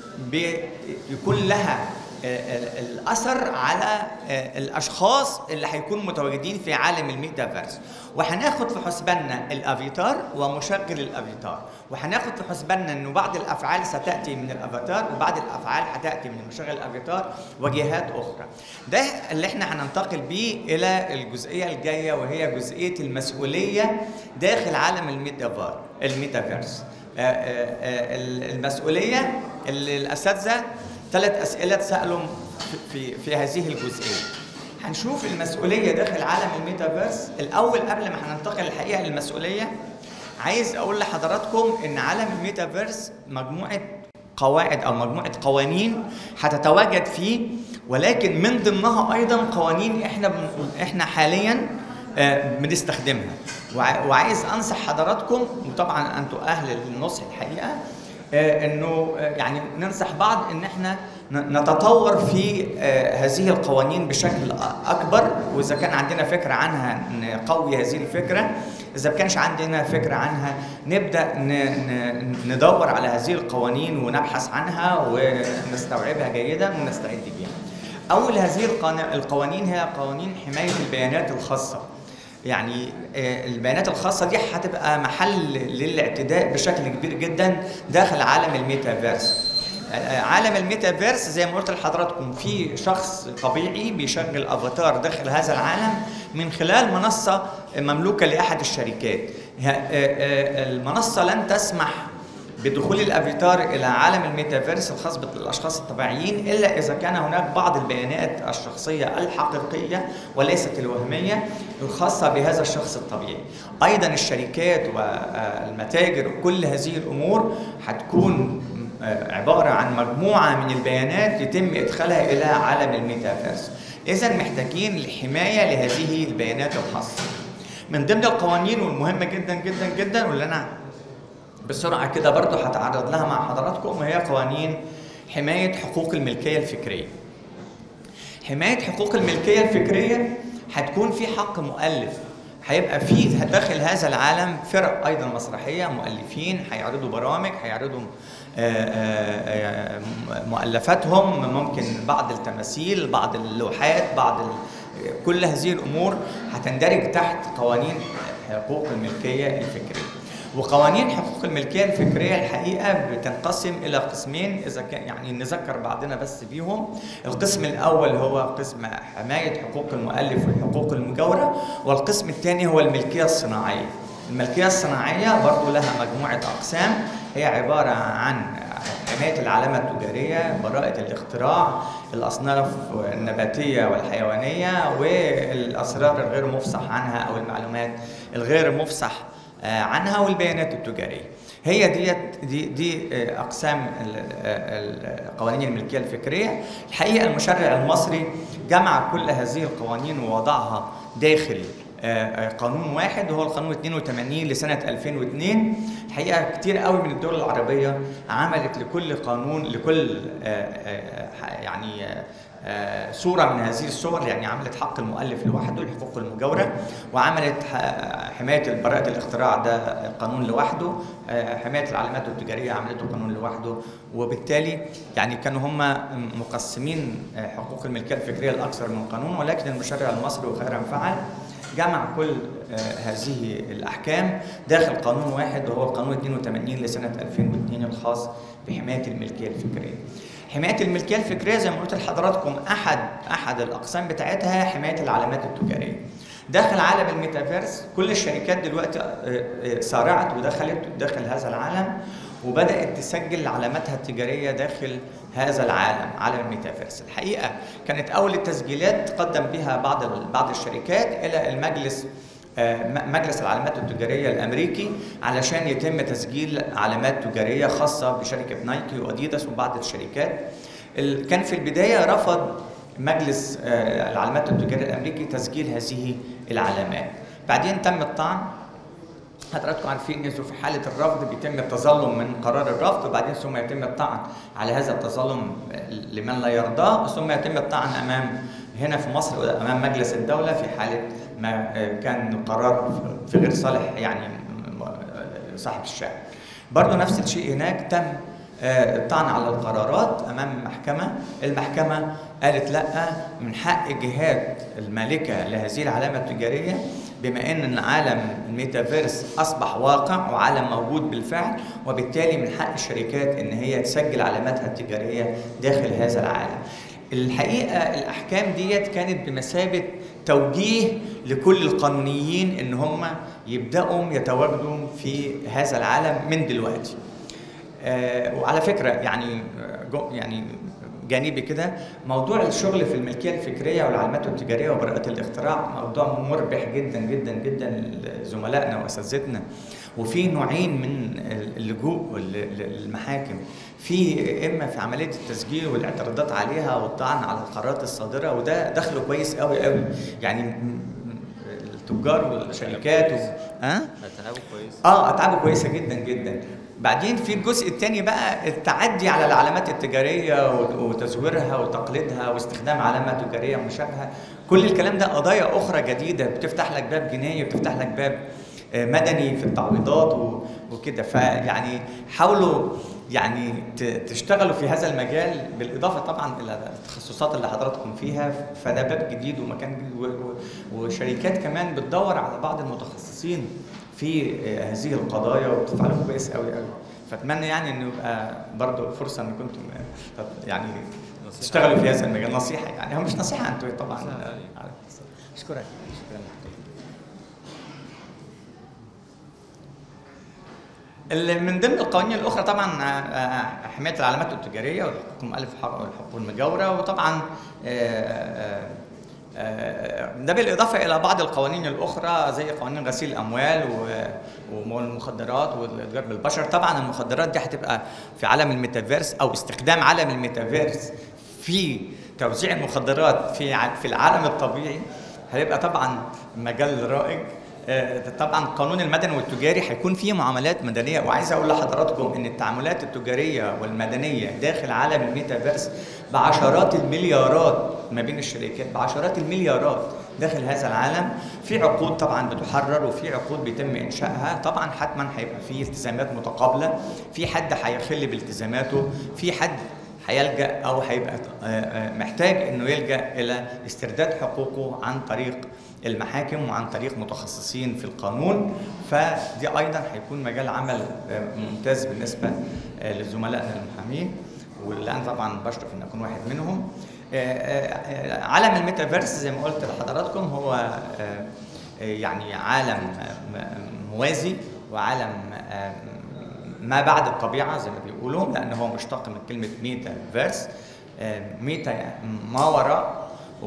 بيكون لها آه، ال- الاثر على آه، الاشخاص اللي هيكونوا متواجدين في عالم الميتافيرس وهناخد في حسباننا الافاتار ومشغل الافاتار وهناخد في حسباننا انه بعض الافعال ستاتي من الافاتار وبعض الافعال هتاتي من مشغل الافاتار وجهات اخرى ده اللي احنا هننتقل بيه الى الجزئيه الجايه وهي جزئيه المسؤوليه داخل عالم الميتافار الميتافيرس آه، آه، آه، المسؤوليه اللي الاساتذه ثلاث اسئله اتسالوا في, في في هذه الجزئيه هنشوف المسؤوليه داخل عالم الميتافيرس الاول قبل ما هننتقل الحقيقه للمسؤوليه عايز اقول لحضراتكم ان عالم الميتافيرس مجموعه قواعد او مجموعه قوانين هتتواجد فيه ولكن من ضمنها ايضا قوانين احنا بن... احنا حاليا آه، بنستخدمها وع- وعايز انصح حضراتكم وطبعا انتم اهل النصح الحقيقه آه، انه آه، يعني ننصح بعض ان احنا ن- نتطور في آه، هذه القوانين بشكل أ- اكبر واذا كان عندنا فكره عنها نقوي هذه الفكره اذا ما كانش عندنا فكره عنها نبدا ن- ن- ندور على هذه القوانين ونبحث عنها ونستوعبها جيدا ونستعد بها اول هذه القنا- القوانين هي قوانين حمايه البيانات الخاصه يعني آه، البيانات الخاصة دي هتبقى محل للاعتداء بشكل كبير جدا داخل عالم الميتافيرس آه، عالم الميتافيرس زي ما قلت لحضراتكم في شخص طبيعي بيشغل افاتار داخل هذا العالم من خلال منصة مملوكة لأحد الشركات ه- آه، آه، المنصة لن تسمح
بدخول الافاتار الى عالم الميتافيرس الخاص بالاشخاص الطبيعيين الا اذا كان هناك بعض البيانات الشخصيه الحقيقيه وليست الوهميه الخاصه بهذا الشخص الطبيعي. ايضا الشركات والمتاجر وكل هذه الامور هتكون عباره عن مجموعه من البيانات يتم ادخالها الى عالم الميتافيرس. اذا محتاجين الحمايه لهذه البيانات الخاصه. من ضمن القوانين والمهمه جدا جدا جدا واللي انا بسرعه كده برضو هتعرض لها مع حضراتكم وهي قوانين حمايه حقوق الملكيه الفكريه. حمايه حقوق الملكيه الفكريه هتكون في حق مؤلف هيبقى في داخل هذا العالم فرق ايضا مسرحيه مؤلفين هيعرضوا برامج هيعرضوا مؤلفاتهم ممكن بعض التماثيل بعض اللوحات بعض كل هذه الامور هتندرج تحت قوانين حقوق الملكيه الفكريه وقوانين حقوق الملكيه الفكريه الحقيقه بتنقسم الى قسمين اذا كان يعني نذكر بعضنا بس بيهم القسم الاول هو قسم حمايه حقوق المؤلف والحقوق المجاوره والقسم الثاني هو الملكيه الصناعيه الملكيه الصناعيه برضو لها مجموعه اقسام هي عباره عن حمايه العلامه التجاريه براءه الاختراع الاصناف النباتيه والحيوانيه والاسرار الغير مفصح عنها او المعلومات الغير مفصح عنها والبيانات التجاريه هي ديت دي دي اقسام قوانين الملكيه الفكريه الحقيقه المشرع المصري جمع كل هذه القوانين ووضعها داخل قانون واحد وهو القانون 82 لسنه 2002 الحقيقه كتير قوي من الدول العربيه عملت لكل قانون لكل يعني صورة من هذه الصور يعني عملت حق المؤلف لوحده الحقوق المجاورة وعملت حماية براءة الاختراع ده قانون لوحده حماية العلامات التجارية عملته قانون لوحده وبالتالي يعني كانوا هم مقسمين حقوق الملكية الفكرية لأكثر من قانون ولكن المشرع المصري وخيرا فعل جمع كل هذه الأحكام داخل قانون واحد وهو القانون 82 لسنة 2002 الخاص بحماية الملكية الفكرية حمايه الملكيه الفكريه زي ما قلت لحضراتكم احد احد الاقسام بتاعتها حمايه العلامات التجاريه. داخل عالم الميتافيرس كل الشركات دلوقتي سارعت ودخلت داخل هذا العالم وبدات تسجل علاماتها التجاريه داخل هذا العالم عالم الميتافيرس. الحقيقه كانت اول التسجيلات تقدم بها بعض بعض الشركات الى المجلس مجلس العلامات التجاريه الامريكي علشان يتم تسجيل علامات تجاريه خاصه بشركه نايكي واديداس وبعض الشركات كان في البدايه رفض مجلس العلامات التجاريه الامريكي تسجيل هذه العلامات بعدين تم الطعن حضراتكم عارفين انه في حاله الرفض بيتم التظلم من قرار الرفض وبعدين ثم يتم الطعن على هذا التظلم لمن لا يرضاه ثم يتم الطعن امام هنا في مصر امام مجلس الدوله في حاله ما كان قرار في غير صالح يعني صاحب الشأن. برضه نفس الشيء هناك تم الطعن على القرارات امام المحكمه، المحكمه قالت لا من حق الجهات المالكه لهذه العلامه التجاريه بما ان عالم الميتافيرس اصبح واقع وعالم موجود بالفعل وبالتالي من حق الشركات ان هي تسجل علاماتها التجاريه داخل هذا العالم. الحقيقه الاحكام ديت كانت بمثابه توجيه لكل القانونيين ان هم يبداوا يتواجدوا في هذا العالم من دلوقتي. آه وعلى فكره يعني يعني جانبي كده موضوع الشغل في الملكيه الفكريه والعلامات التجاريه وبراءه الاختراع موضوع مربح جدا جدا جدا لزملائنا واساتذتنا وفي نوعين من اللجوء للمحاكم في اما في عمليه التسجيل والاعتراضات عليها والطعن على القرارات الصادره وده دخله كويس قوي قوي يعني التجار والشركات و... ها؟
اتعابه كويس
اه اتعابه كويسه جدا جدا بعدين في الجزء الثاني بقى التعدي على العلامات التجاريه وتزويرها وتقليدها واستخدام علامه تجاريه مشابهه كل الكلام ده قضايا اخرى جديده بتفتح لك باب جنائي وبتفتح لك باب مدني في التعويضات وكده فيعني حاولوا يعني تشتغلوا في هذا المجال بالاضافه طبعا الى التخصصات اللي حضراتكم فيها فده باب جديد ومكان جديد وشركات كمان بتدور على بعض المتخصصين في هذه القضايا وبتفعلوا كويس قوي قوي فاتمنى يعني انه يبقى برضه فرصه ان كنتم يعني تشتغلوا في هذا المجال نصيحه يعني هو مش نصيحه انتوا طبعا اشكرك شكرا اللي من ضمن القوانين الاخرى طبعا آه، آه، حمايه العلامات التجاريه والحقوق المؤلف والحقوق المجاوره وطبعا آه، آه، آه، ده بالاضافه الى بعض القوانين الاخرى زي قوانين غسيل الاموال و- والمخدرات والاتجار بالبشر طبعا المخدرات دي هتبقى في عالم الميتافيرس او استخدام عالم الميتافيرس في توزيع المخدرات في ع- في العالم الطبيعي هيبقى طبعا مجال رائج آه، طبعا القانون المدني والتجاري هيكون فيه معاملات مدنيه وعايز اقول لحضراتكم ان التعاملات التجاريه والمدنيه داخل عالم الميتافيرس بعشرات المليارات ما بين الشركات بعشرات المليارات داخل هذا العالم في عقود طبعا بتحرر وفي عقود بيتم انشائها طبعا حتما هيبقى في التزامات متقابله في حد هيخل بالتزاماته في حد هيلجا او هيبقى آه، آه، محتاج انه يلجا الى استرداد حقوقه عن طريق المحاكم وعن طريق متخصصين في القانون فدي ايضا هيكون مجال عمل آه، ممتاز بالنسبه آه، لزملائنا المحامين واللي انا طبعا بشرف ان اكون واحد منهم آه، آه، آه، عالم الميتافيرس زي ما قلت لحضراتكم هو آه، آه، يعني عالم آه، م- موازي وعالم آه، ما بعد الطبيعه زي ما بيقولوا لان هو مشتق من كلمه ميتا فيرس آه، ميتا يعني ما وراء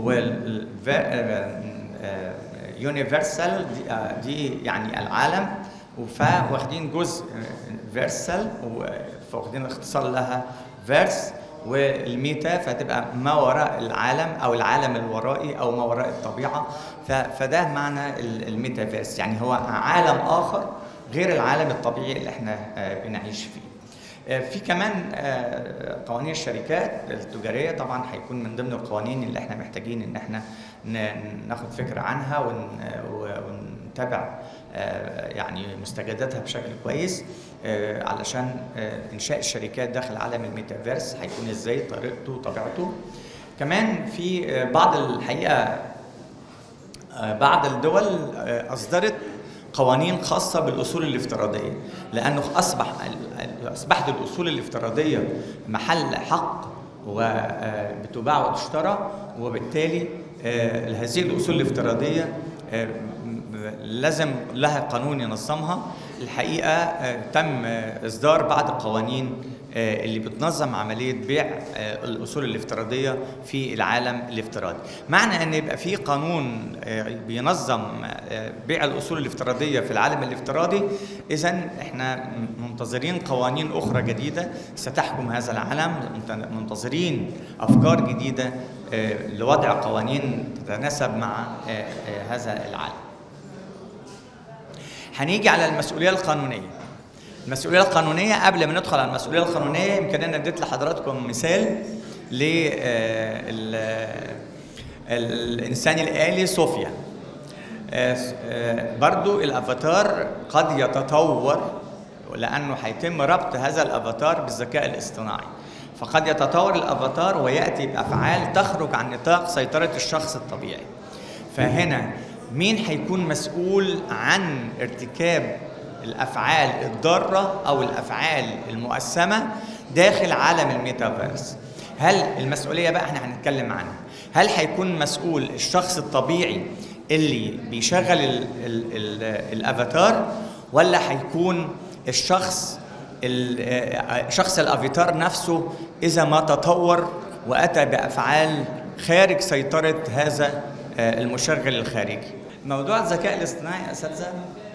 يونيفرسال دي, آه، دي يعني العالم فواخدين جزء فيرسال فواخدين اختصار لها فيرس والميتا فتبقى ما وراء العالم او العالم الورائي او ما وراء الطبيعه ف- فده معنى ال- الميتافيرس يعني هو عالم اخر غير العالم الطبيعي اللي احنا آه، بنعيش فيه آه، في كمان آه، قوانين الشركات التجاريه طبعا هيكون من ضمن القوانين اللي احنا محتاجين ان احنا ن- ناخد فكره عنها ون- و- ونتابع آه، يعني مستجداتها بشكل كويس آه، علشان آه، انشاء الشركات داخل عالم الميتافيرس هيكون ازاي طريقته وطبيعته كمان في آه، بعض الحقيقه آه، بعض الدول آه، اصدرت قوانين خاصه بالاصول الافتراضيه لانه اصبح ال- اصبحت الاصول الافتراضيه محل حق وبتباع وتشترى وبالتالي آه، هذه الاصول الافتراضيه آه، م- لازم لها قانون ينظمها الحقيقه آه، تم آه، اصدار بعض القوانين آه، اللي بتنظم عمليه بيع آه، الاصول الافتراضيه في العالم الافتراضي معنى ان يبقى في قانون آه، بينظم آه، بيع الاصول الافتراضيه في العالم الافتراضي اذا احنا منتظرين قوانين اخرى جديده ستحكم هذا العالم منت- منتظرين افكار جديده آه، لوضع قوانين تتناسب مع آه، آه، هذا العالم هنيجي على المسؤوليه القانونيه المسؤوليه القانونيه قبل ما ندخل على المسؤوليه القانونيه يمكن انا اديت لحضراتكم مثال ل الانسان الالي صوفيا آه، آه، برضو الافاتار قد يتطور لانه هيتم ربط هذا الافاتار بالذكاء الاصطناعي فقد يتطور الافاتار وياتي بافعال تخرج عن نطاق سيطره الشخص الطبيعي فهنا مين هيكون مسؤول عن ارتكاب الافعال الضاره او الافعال المؤسمه داخل عالم الميتافيرس هل المسؤوليه بقى احنا هنتكلم عنها هل هيكون مسؤول الشخص الطبيعي اللي بيشغل ال ال ال الافاتار ولا هيكون الشخص ال- شخص الافاتار نفسه اذا ما تطور واتى بافعال خارج سيطره هذا آه، المشغل الخارجي موضوع الذكاء الاصطناعي يا اساتذه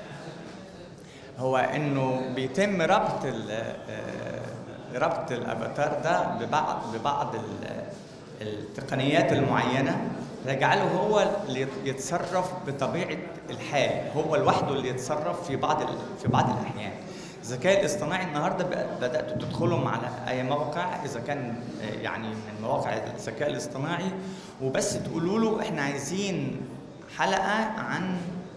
هو انه بيتم ربط ال- آه، ربط الافاتار ده ببعض ببعض ال- التقنيات المعينه تجعله هو اللي يتصرف بطبيعه الحال هو لوحده اللي يتصرف في بعض ال- في بعض الاحيان الذكاء الاصطناعي النهارده بقى- بداتوا تدخلوا على اي موقع اذا كان آه، يعني من مواقع الذكاء الاصطناعي وبس تقولوا له احنا عايزين حلقه عن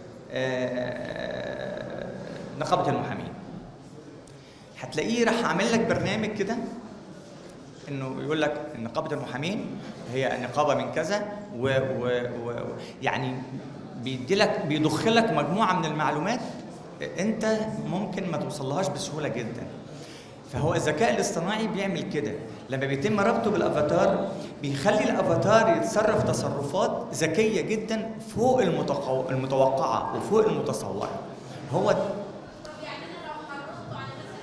آه، نقابه المحامين هتلاقيه راح عامل لك برنامج كده انه يقول لك نقابه المحامين هي نقابه من كذا و, و, و يعني بيدي لك بيدخلك مجموعه من المعلومات انت ممكن ما توصلهاش بسهوله جدا فهو الذكاء الاصطناعي بيعمل كده لما بيتم ربطه بالافاتار بيخلي الافاتار يتصرف تصرفات ذكيه جدا فوق المتقو... المتوقعه وفوق المتصوره هو
يعني انا لو حرضته على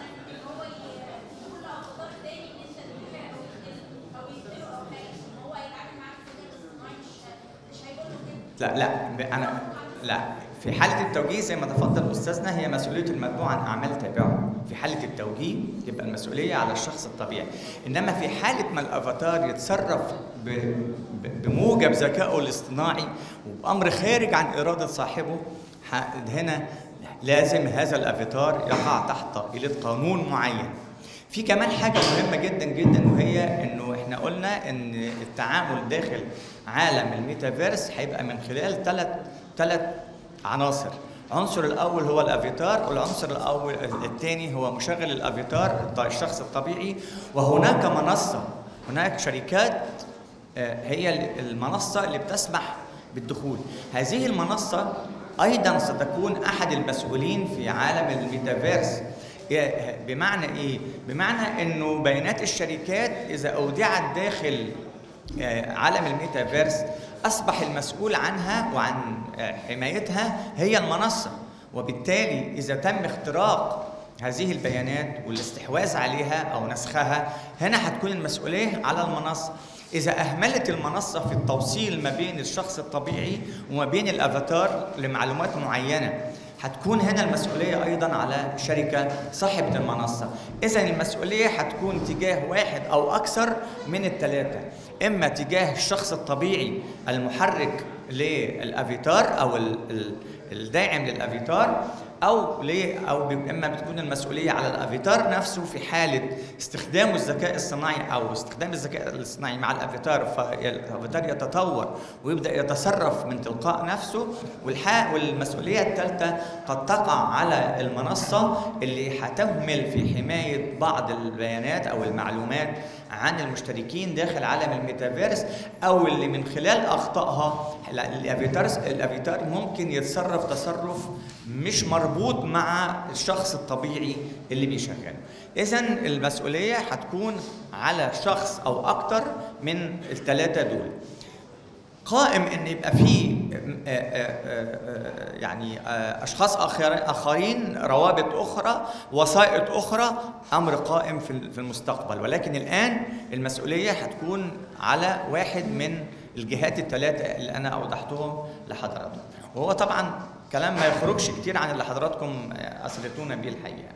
لا لا ب- انا لا في حالة التوجيه زي ما تفضل أستاذنا هي مسؤولية المتبوع عن أعمال تابعه، في حالة التوجيه يبقى المسؤولية على الشخص الطبيعي، إنما في حالة ما الأفاتار يتصرف ب- ب- بموجب ذكائه الاصطناعي وبأمر خارج عن إرادة صاحبه ح- هنا لازم هذا الأفاتار يقع تحت طائلة قانون معين. في كمان حاجة مهمة جدا جدا وهي انه احنا قلنا ان التعامل داخل عالم الميتافيرس هيبقى من خلال ثلاث ثلاث عناصر. العنصر الاول هو الافاتار والعنصر الاول الثاني هو مشغل الافاتار الط- الشخص الطبيعي وهناك منصة هناك شركات آه، هي المنصة اللي بتسمح بالدخول هذه المنصة أيضا ستكون أحد المسؤولين في عالم الميتافيرس إيه- بمعنى ايه؟ بمعنى انه بيانات الشركات اذا اودعت داخل آه، عالم الميتافيرس اصبح المسؤول عنها وعن آه، حمايتها هي المنصه وبالتالي اذا تم اختراق هذه البيانات والاستحواذ عليها او نسخها هنا هتكون المسؤوليه على المنصه إذا أهملت المنصة في التوصيل ما بين الشخص الطبيعي وما بين الأفاتار لمعلومات معينة هتكون هنا المسؤولية أيضا على شركة صاحبة المنصة إذا المسؤولية هتكون تجاه واحد أو أكثر من الثلاثة إما تجاه الشخص الطبيعي المحرك للأفاتار أو ال- ال- الداعم للأفاتار أو ليه أو ب- إما بتكون المسؤولية على الأفاتار نفسه في حالة استخدامه الذكاء الصناعي أو استخدام الذكاء الاصطناعي مع الأفاتار فالأفاتار يتطور ويبدأ يتصرف من تلقاء نفسه والح... والمسؤولية الثالثة قد تقع على المنصة اللي هتهمل في حماية بعض البيانات أو المعلومات عن المشتركين داخل عالم الميتافيرس أو اللي من خلال أخطائها الأفاتار الأفاتار ممكن يتصرف تصرف مش مربوط مع الشخص الطبيعي اللي بيشغله إذا المسؤولية هتكون على شخص أو أكتر من الثلاثة دول قائم ان يبقى في آه، آه، آه، يعني آه، اشخاص آخر- اخرين روابط اخرى وسائط اخرى امر قائم في في المستقبل ولكن الان المسؤوليه هتكون على واحد من الجهات الثلاثه اللي انا اوضحتهم لحضراتكم وهو طبعا كلام ما يخرجش كتير عن اللي حضراتكم آه، اثبتونا بيه الحقيقه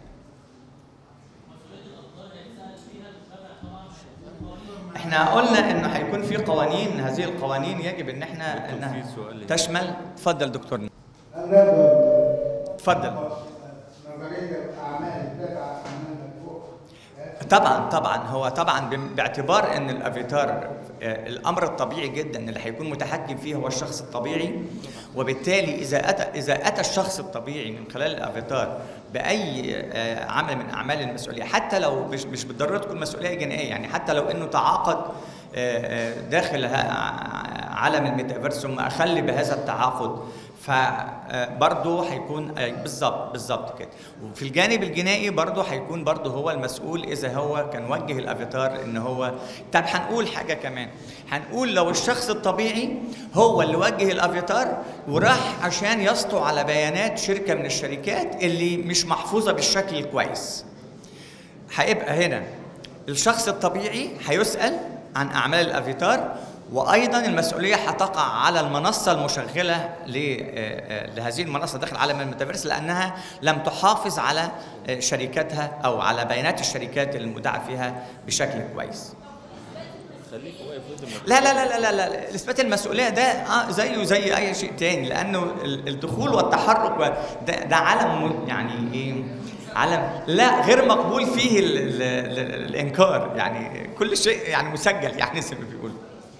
احنا قلنا انه هيكون في قوانين هذه القوانين يجب ان احنا انها
في سؤال.
تشمل اتفضل دكتور
نقدر
اتفضل
نظريه الاعمال بتاع اعمال مدفوع
طبعا طبعا هو طبعا بم- باعتبار ان الافاتار آه، الامر الطبيعي جدا اللي هيكون متحكم فيه هو الشخص الطبيعي وبالتالي اذا اتى اذا اتى الشخص الطبيعي من خلال الافاتار باي آه، عمل من اعمال المسؤوليه حتى لو مش مش بالضروره تكون مسؤوليه جنائيه يعني حتى لو انه تعاقد آه، آه، داخل ه- عالم الميتافيرس ثم اخل بهذا التعاقد فبرضه هيكون أي بالظبط بالظبط كده وفي الجانب الجنائي برضه هيكون برضه هو المسؤول اذا هو كان وجه الافاتار ان هو طب هنقول حاجه كمان هنقول لو الشخص الطبيعي هو اللي وجه الافاتار وراح عشان يسطو على بيانات شركه من الشركات اللي مش محفوظه بالشكل الكويس هيبقى هنا الشخص الطبيعي هيسأل عن أعمال الأفاتار وأيضا المسؤولية هتقع على المنصة المشغلة ل- آه، آه، لهذه المنصة داخل عالم الميتافيرس لأنها لم تحافظ على آه، شركاتها أو على بيانات الشركات المودعة فيها بشكل كويس.
خليك واقف قدام
لا لا لا لا لا, لا. اثبات المسؤوليه ده آه زيه زي اي شيء تاني لانه ال- الدخول والتحرك و- ده, ده عالم م- يعني ايه عالم لا غير مقبول فيه ال ال ال الانكار يعني كل شيء يعني مسجل يعني زي ما بيقولوا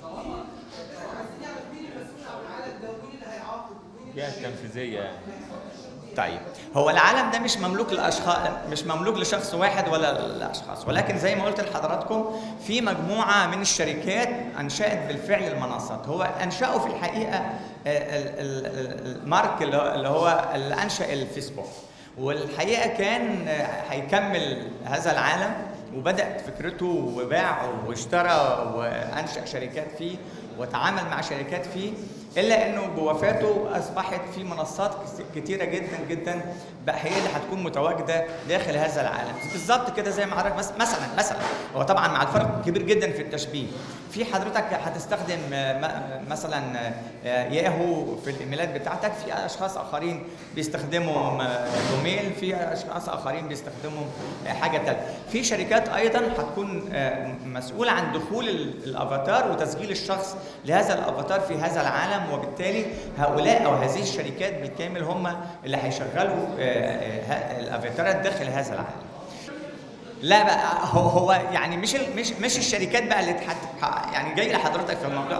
جهه تنفيذيه يعني
طيب هو العالم ده مش مملوك لاشخاص مش مملوك لشخص واحد ولا لاشخاص ولكن زي ما قلت لحضراتكم في مجموعه من الشركات انشات بالفعل المنصات هو انشأوا في الحقيقه آه، ال- ال- ال- المارك اللي هو- اللي هو اللي انشأ الفيسبوك والحقيقه كان آه، هيكمل هذا العالم وبدأت فكرته وباع واشترى وانشأ شركات فيه وتعامل مع شركات فيه الا انه بوفاته اصبحت في منصات كس- كتيره جدا جدا بقى هي اللي هتكون متواجده داخل هذا العالم بالظبط كده زي ما حضرتك مس- مثلا مثلا هو طبعا مع الفرق كبير جدا في التشبيه في حضرتك هتستخدم آه، م- مثلا آه، ياهو في الايميلات بتاعتك في اشخاص اخرين بيستخدموا آه، جوميل في اشخاص اخرين بيستخدموا آه، حاجه ثالثه في شركات ايضا هتكون آه، مسؤوله عن دخول ال- الافاتار وتسجيل الشخص لهذا الافاتار في هذا العالم وبالتالي هؤلاء او هذه الشركات بالكامل هم اللي هيشغلوا آه، آه، ه- الافاتارات داخل هذا العالم لا بقى هو هو يعني مش ال- مش مش الشركات بقى اللي تحت يعني جاي لحضرتك في الموضوع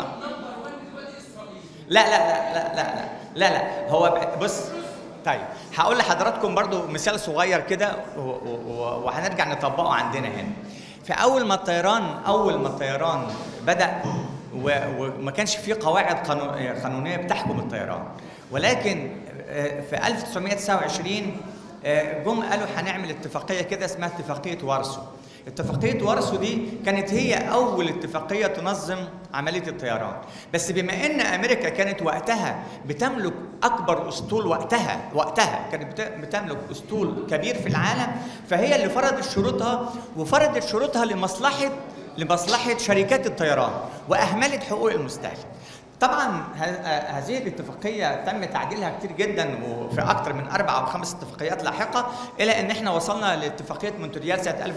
لا لا لا لا لا لا لا, لا. هو ب- بص طيب هقول لحضراتكم برضو مثال صغير كده و- و- و- وهنرجع نطبقه عندنا هنا في اول ما الطيران اول ما الطيران بدا و- وما كانش فيه قواعد قانو- قانونيه بتحكم الطيران ولكن آه، في 1929 آه، جم قالوا هنعمل اتفاقيه كده اسمها اتفاقيه وارسو اتفاقية وارسو دي كانت هي أول اتفاقية تنظم عملية الطيران بس بما أن أمريكا كانت وقتها بتملك أكبر أسطول وقتها وقتها كانت بت- بتملك أسطول كبير في العالم فهي اللي فرضت شروطها وفرضت شروطها لمصلحة لمصلحة شركات الطيران وأهملت حقوق المستهلك طبعا ه- آه، هذه الاتفاقيه تم تعديلها كتير جدا وفي اكثر من اربع او خمس اتفاقيات لاحقه الى ان احنا وصلنا لاتفاقيه مونتريال سنه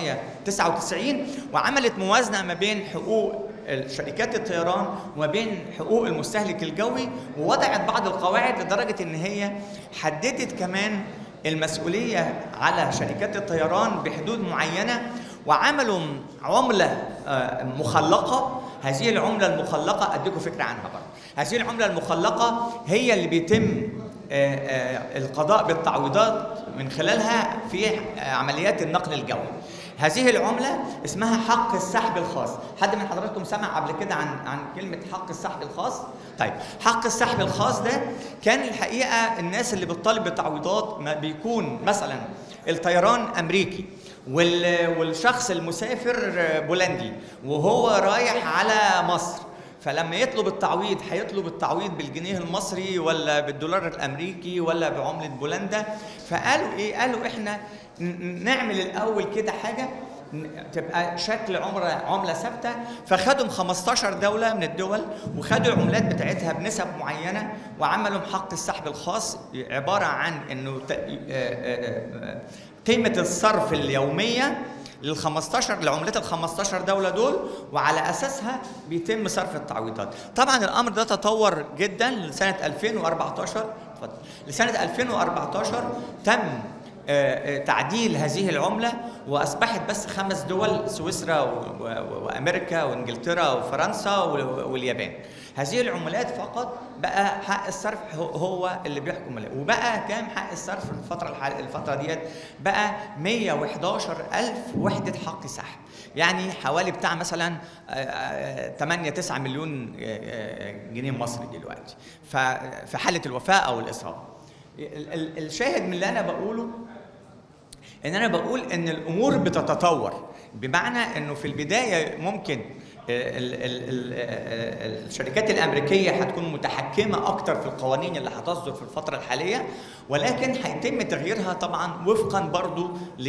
1999 وعملت موازنه ما بين حقوق شركات الطيران وما بين حقوق المستهلك الجوي ووضعت بعض القواعد لدرجه ان هي حددت كمان المسؤوليه على شركات الطيران بحدود معينه وعملوا عمله آه، مخلقه هذه العمله المخلقه اديكم فكره عنها برضه هذه العمله المخلقه هي اللي بيتم آه، آه، القضاء بالتعويضات من خلالها في آه، عمليات النقل الجوي هذه العملة اسمها حق السحب الخاص حد من حضراتكم سمع قبل كده عن عن كلمة حق السحب الخاص طيب حق السحب الخاص ده كان الحقيقة الناس اللي بتطالب بتعويضات ما بيكون مثلا الطيران أمريكي وال- والشخص المسافر بولندي وهو رايح على مصر فلما يطلب التعويض هيطلب التعويض بالجنيه المصري ولا بالدولار الامريكي ولا بعمله بولندا فقالوا ايه قالوا احنا ن- نعمل الاول كده حاجه ن- تبقى شكل عمره عمله ثابته فخدوا 15 دوله من الدول وخدوا العملات بتاعتها بنسب معينه وعملوا حق السحب الخاص عباره عن انه ت- آه، آه، آه، قيمه الصرف اليوميه لل 15 لعملات ال 15 دوله دول وعلى اساسها بيتم صرف التعويضات. طبعا الامر ده تطور جدا لسنه 2014 اتفضل لسنه 2014 تم آه، آه، تعديل هذه العمله واصبحت بس خمس دول سويسرا و- و- وامريكا وانجلترا وفرنسا و- واليابان. هذه العملات فقط بقى حق الصرف هو- هو اللي بيحكم عليه وبقى كام حق الصرف في الفتره الح- الفتره ديت بقى 111 ألف وحده حق سحب يعني حوالي بتاع مثلا 8 9 مليون آه، آه، جنيه مصري دلوقتي ففي حاله الوفاه او الاصابه ال- ال- الشاهد من اللي انا بقوله ان انا بقول ان الامور بتتطور بمعنى انه في البدايه ممكن ال- ال- ال- ال- الشركات الامريكيه هتكون متحكمه اكتر في القوانين اللي هتصدر في الفتره الحاليه ولكن هيتم تغييرها طبعا وفقا برضو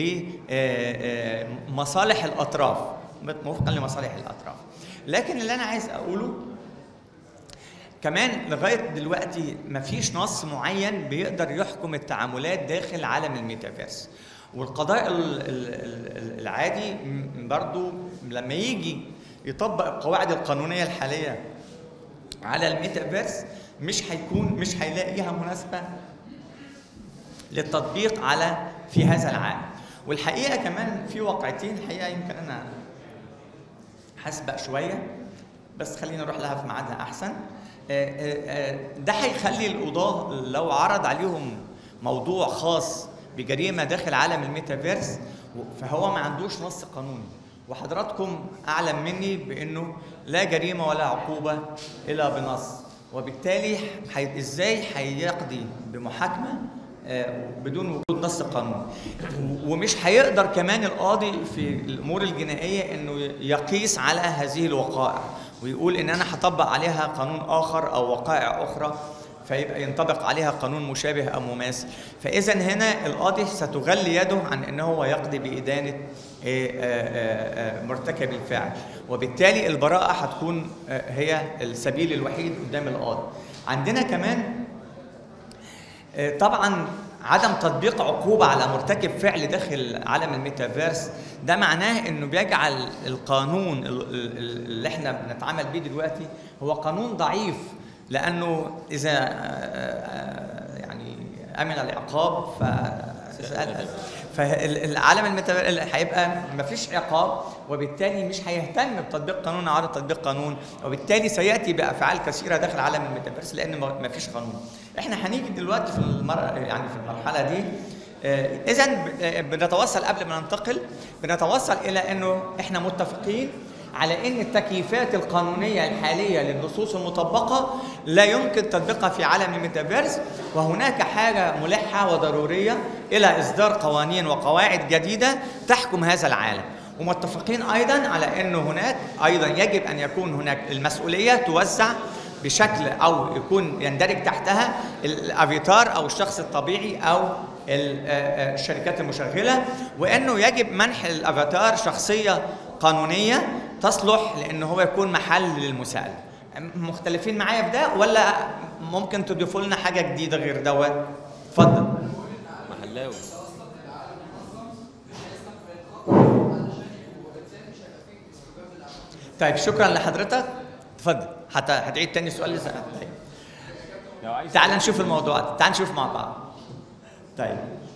لمصالح الاطراف وفقا لمصالح الاطراف لكن اللي انا عايز اقوله كمان لغايه دلوقتي مفيش نص معين بيقدر يحكم التعاملات داخل عالم الميتافيرس والقضاء ال- ال- ال- العادي م- برضو لما يجي يطبق القواعد القانونيه الحاليه على الميتافيرس مش هيكون مش هيلاقيها مناسبه للتطبيق على في هذا العالم والحقيقه كمان في واقعتين الحقيقه يمكن انا هسبق شويه بس خلينا نروح لها في ميعادها احسن آه، آه، آه، ده هيخلي القضاه لو عرض عليهم موضوع خاص بجريمه داخل عالم الميتافيرس و- فهو ما عندوش نص قانوني وحضراتكم اعلم مني بانه لا جريمه ولا عقوبه الا بنص وبالتالي حي... ازاي هيقضي بمحاكمه آه، بدون وجود نص قانوني و- ومش هيقدر كمان القاضي في الامور الجنائيه انه يقيس على هذه الوقائع ويقول ان انا هطبق عليها قانون اخر او وقائع اخرى فيبقى ينطبق عليها قانون مشابه او مماثل فاذا هنا القاضي ستغلي يده عن ان هو يقضي بادانه إيه، آه، آه، آه، مرتكب الفعل وبالتالي البراءه هتكون آه، هي السبيل الوحيد قدام القاضي عندنا كمان آه، طبعا عدم تطبيق عقوبة على مرتكب فعل داخل عالم الميتافيرس ده معناه انه بيجعل القانون ال- ال- ال- اللي احنا بنتعامل بيه دلوقتي هو قانون ضعيف لانه اذا آه، آه، يعني امن العقاب ف فالعالم الميتافيرس هيبقى مفيش عقاب وبالتالي مش هيهتم بتطبيق قانون عدم تطبيق قانون وبالتالي سياتي بافعال كثيره داخل عالم الميتافيرس لان ما ما فيش قانون احنا هنيجي دلوقتي في المر... يعني في المرحله دي اذا بنتوصل قبل ما ننتقل بنتوصل الى انه احنا متفقين على ان التكييفات القانونيه الحاليه للنصوص المطبقه لا يمكن تطبيقها في عالم الميتافيرس وهناك حاجه ملحه وضروريه الى اصدار قوانين وقواعد جديده تحكم هذا العالم ومتفقين ايضا على انه هناك ايضا يجب ان يكون هناك المسؤوليه توزع بشكل او يكون يندرج تحتها الافيتار او الشخص الطبيعي او ال- آه، آه، الشركات المشغله وانه يجب منح الافاتار شخصيه قانونيه تصلح لان هو يكون محل للمساءله مختلفين معايا في ده ولا ممكن تضيفوا لنا حاجه جديده غير دوت اتفضل
محلاوي
طيب شكرا لحضرتك اتفضل حتى هتعيد تاني السؤال اللي سألته طيب
لو عايز
تعال نشوف الموضوع ده تعال نشوف مع بعض طيب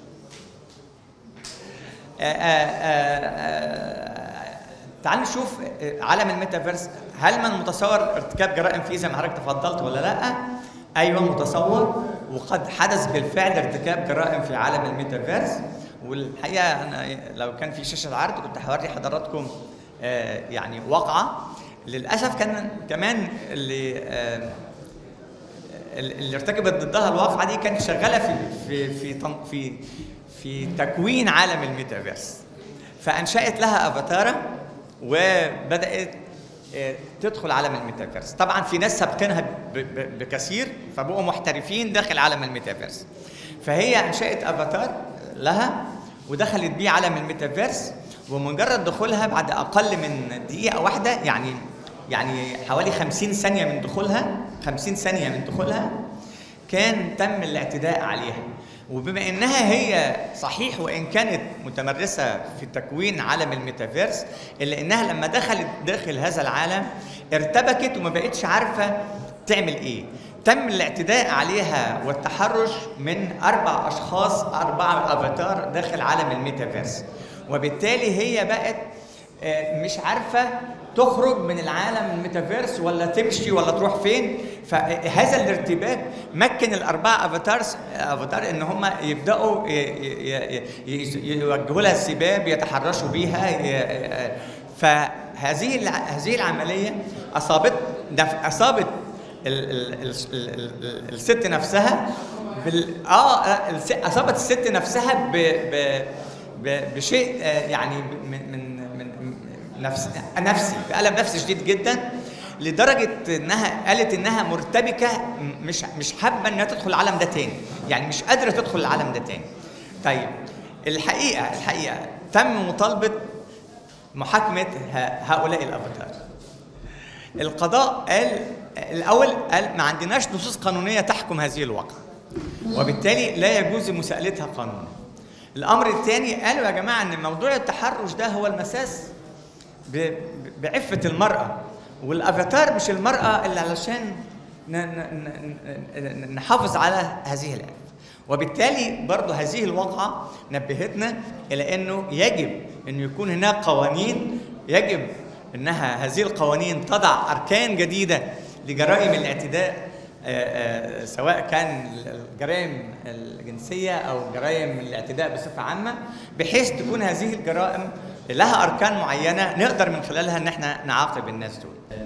آه، آه، آه، آه، تعال نشوف آه، عالم الميتافيرس هل من متصور ارتكاب جرائم فيه زي ما حضرتك تفضلت ولا لا ايوه متصور وقد حدث بالفعل ارتكاب جرائم في عالم الميتافيرس والحقيقه انا لو كان في شاشه عرض كنت هوري حضراتكم آه، يعني واقعه للاسف كان كمان اللي آه، اللي ارتكبت ضدها الواقعه دي كانت شغاله في في في تن- في في تكوين عالم الميتافيرس فانشات لها افاتارا وبدات آه، تدخل عالم الميتافيرس طبعا في ناس سابقينها ب- ب- بكثير فبقوا محترفين داخل عالم الميتافيرس فهي انشات افاتار لها ودخلت بيه عالم الميتافيرس ومجرد دخولها بعد اقل من دقيقه واحده يعني يعني حوالي 50 ثانية من دخولها 50 ثانية من دخولها كان تم الاعتداء عليها وبما انها هي صحيح وان كانت متمرسه في تكوين عالم الميتافيرس الا انها لما دخلت داخل هذا العالم ارتبكت وما بقتش عارفه تعمل ايه تم الاعتداء عليها والتحرش من اربع اشخاص اربع افاتار داخل عالم الميتافيرس وبالتالي هي بقت آه، مش عارفه تخرج من العالم الميتافيرس ولا تمشي ولا تروح فين فهذا الارتباك مكن الاربعه افاتارز افاتار ان هم يبداوا ي- ي- ي- ي- يوجهوا لها السباب يتحرشوا بيها ي- فهذه الع- هذه العمليه اصابت نف- اصابت ال- ال- ال- ال- ال- الست نفسها بال... اه آه، الس- اصابت الست نفسها ب... ب... ب... بشيء آه، يعني من من من نفس نفسي بألم نفسي شديد جدا لدرجه انها قالت انها مرتبكه م- مش مش حابه انها تدخل العالم ده تاني يعني مش قادره تدخل العالم ده تاني طيب الحقيقه الحقيقه تم مطالبه محاكمه ه- هؤلاء الافاتار القضاء قال الاول قال ما عندناش نصوص قانونيه تحكم هذه الواقعه وبالتالي لا يجوز مساءلتها قانونا الامر الثاني قالوا يا جماعه ان موضوع التحرش ده هو المساس ب- ب- بعفه المراه والافاتار مش المراه اللي علشان ن- ن- ن- ن- نحافظ على هذه العفه وبالتالي برضه هذه الواقعه نبهتنا الى انه يجب ان يكون هناك قوانين يجب انها هذه القوانين تضع اركان جديده لجرائم الاعتداء آه، آه، سواء كان الجرائم الجنسيه او جرائم الاعتداء بصفه عامه بحيث تكون هذه الجرائم لها اركان معينه نقدر من خلالها ان احنا نعاقب الناس دول.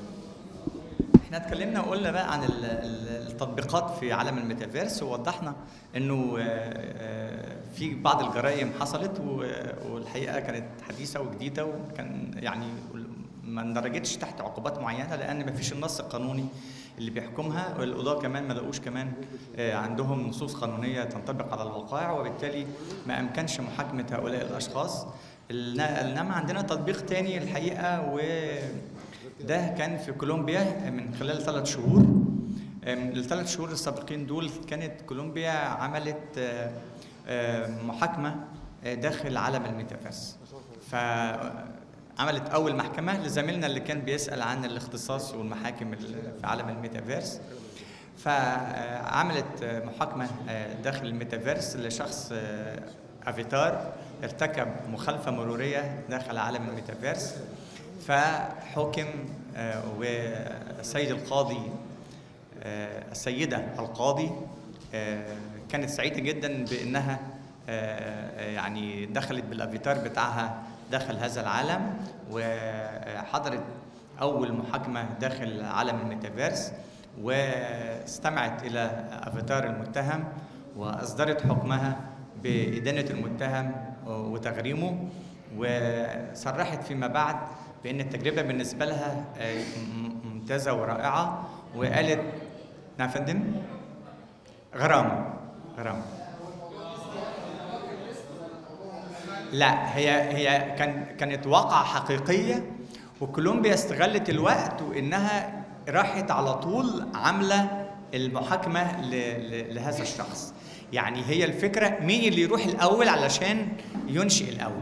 احنا اتكلمنا وقلنا بقى عن ال- ال- التطبيقات في عالم الميتافيرس ووضحنا انه آه، آه، في بعض الجرائم حصلت و- والحقيقه كانت حديثه وجديده وكان يعني ما اندرجتش تحت عقوبات معينه لان ما فيش النص القانوني اللي بيحكمها والقضاه كمان ما لقوش كمان آه، عندهم نصوص قانونيه تنطبق على الوقائع وبالتالي ما امكنش محاكمه هؤلاء الاشخاص الن- انما عندنا تطبيق تاني الحقيقه وده كان في كولومبيا من خلال ثلاث شهور من الثلاث شهور السابقين دول كانت كولومبيا عملت آه، آه، محاكمه آه، داخل عالم الميتافيرس فعملت اول محكمه لزميلنا اللي كان بيسال عن الاختصاص والمحاكم ال- في عالم الميتافيرس فعملت آه، محاكمه آه، داخل الميتافيرس لشخص آه، افاتار ارتكب مخالفه مروريه داخل عالم الميتافيرس فحكم آه، والسيد القاضي آه، السيدة القاضي آه، كانت سعيدة جدا بأنها آه، يعني دخلت بالافاتار بتاعها داخل هذا العالم وحضرت أول محاكمة داخل عالم الميتافيرس واستمعت إلى افاتار المتهم وأصدرت حكمها بإدانة المتهم وتغريمه وصرحت فيما بعد بأن التجربة بالنسبة لها آه، م- ممتازة ورائعة وقالت نعم يا فندم غرامة غرامة لا هي هي كان كانت واقعة حقيقية وكولومبيا استغلت الوقت وانها راحت على طول عاملة المحاكمة ل- ل- لهذا الشخص يعني هي الفكرة مين اللي يروح الأول علشان ينشئ الأول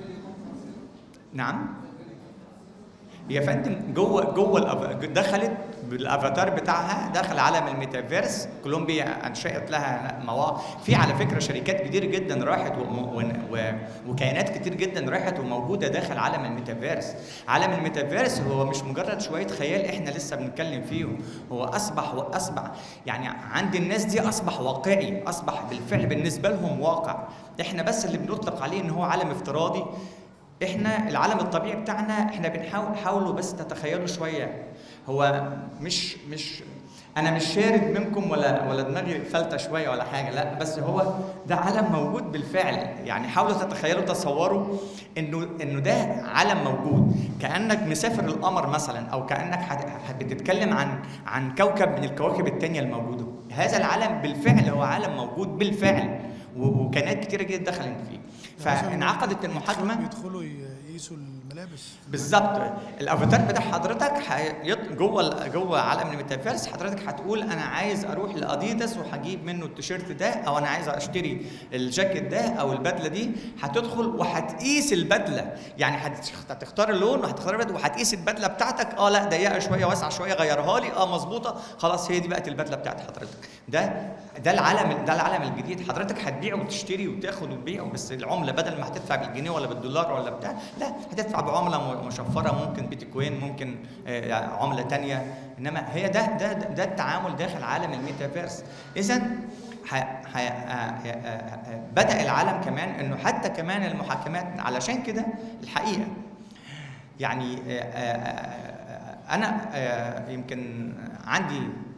نعم يا فندم جوه جوه الأف- دخلت بالافاتار بتاعها دخل عالم الميتافيرس كولومبيا انشات لها مواقع في على فكره شركات كتير جدا راحت وم- و- و- وكيانات كتير جدا راحت وموجوده داخل عالم الميتافيرس عالم الميتافيرس هو مش مجرد شويه خيال احنا لسه بنتكلم فيهم هو اصبح واصبح يعني عند الناس دي اصبح واقعي اصبح بالفعل بالنسبه لهم واقع احنا بس اللي بنطلق عليه ان هو عالم افتراضي احنا العالم الطبيعي بتاعنا احنا بنحاول حاولوا بس تتخيلوا شويه هو مش مش انا مش شارد منكم ولا ولا دماغي فلتة شويه ولا حاجه لا بس هو ده عالم موجود بالفعل يعني حاولوا تتخيلوا تصوروا انه انه ده عالم موجود كانك مسافر القمر مثلا او كانك حت- حت- بتتكلم عن عن كوكب من الكواكب التانية الموجوده هذا العالم بالفعل هو عالم موجود بالفعل و- وكائنات كتيره جدا دخلت فيه فانعقدت المحاكمه
بيدخلوا ي- يقيسوا الملابس
بالظبط الافاتار بتاع حضرتك حيط جوه ال- جوه عالم الميتافيرس حضرتك هتقول انا عايز اروح لاديداس وهجيب منه التيشيرت ده او انا عايز اشتري الجاكيت ده او البدله دي هتدخل وهتقيس البدله يعني هت- هتختار اللون وهتختار البدله وهتقيس البدله بتاعتك اه لا ضيقه شويه واسعه شويه غيرها لي اه مظبوطه خلاص هي دي بقت البدله بتاعت حضرتك ده ده العالم ده العالم الجديد حضرتك هتبيع وتشتري وتاخد وتبيع بس العمله بدل ما هتدفع بالجنيه ولا بالدولار ولا بتاع لا هتدفع بعمله م- مشفره ممكن بيتكوين ممكن آه، يعني عمله تانية انما هي ده ده ده التعامل داخل عالم الميتافيرس اذا ح- ح- آه، آه، آه، بدا العالم كمان انه حتى كمان المحاكمات علشان كده الحقيقه يعني آه، آه، آه، انا آه، يمكن عندي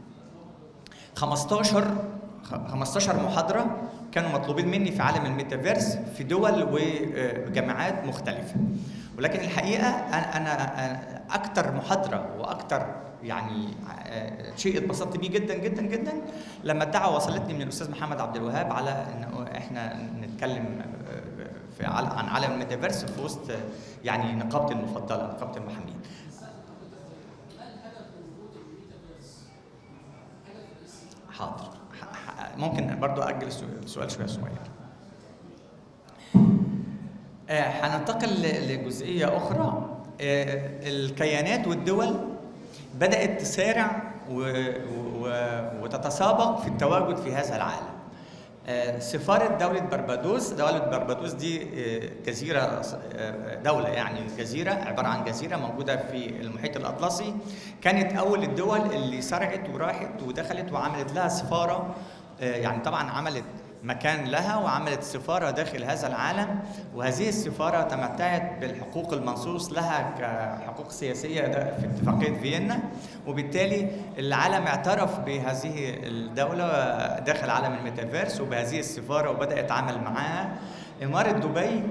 15 خ- 15 محاضرة كانوا مطلوبين مني في عالم الميتافيرس في دول وجامعات مختلفة ولكن الحقيقة أنا- أنا أنا أكتر محاضرة وأكتر يعني آه، شيء اتبسطت بيه جدا جدا جدا لما الدعوة وصلتني من الأستاذ محمد عبد الوهاب على إن إحنا نتكلم آه، في عل- عن عالم الميتافيرس في وسط آه، يعني نقابتي المفضلة نقابة المحامين حاضر ح- ح- ممكن برضو أجل السؤال- السؤال شوية صغير آه، هننتقل ل- لجزئية أخرى آه، الكيانات والدول بدأت تسارع و- و- وتتسابق في التواجد في هذا العالم آه، سفارة دولة بربادوس دولة بربادوس دي آه، جزيرة آه، دولة يعني جزيرة عبارة عن جزيرة موجودة في المحيط الأطلسي كانت أول الدول اللي سرعت وراحت ودخلت وعملت لها سفارة آه، يعني طبعا عملت مكان لها وعملت سفارة داخل هذا العالم وهذه السفارة تمتعت بالحقوق المنصوص لها كحقوق سياسية دا- في اتفاقية فيينا وبالتالي العالم اعترف بهذه الدولة داخل عالم الميتافيرس وبهذه السفارة وبدأ يتعامل معاها إمارة دبي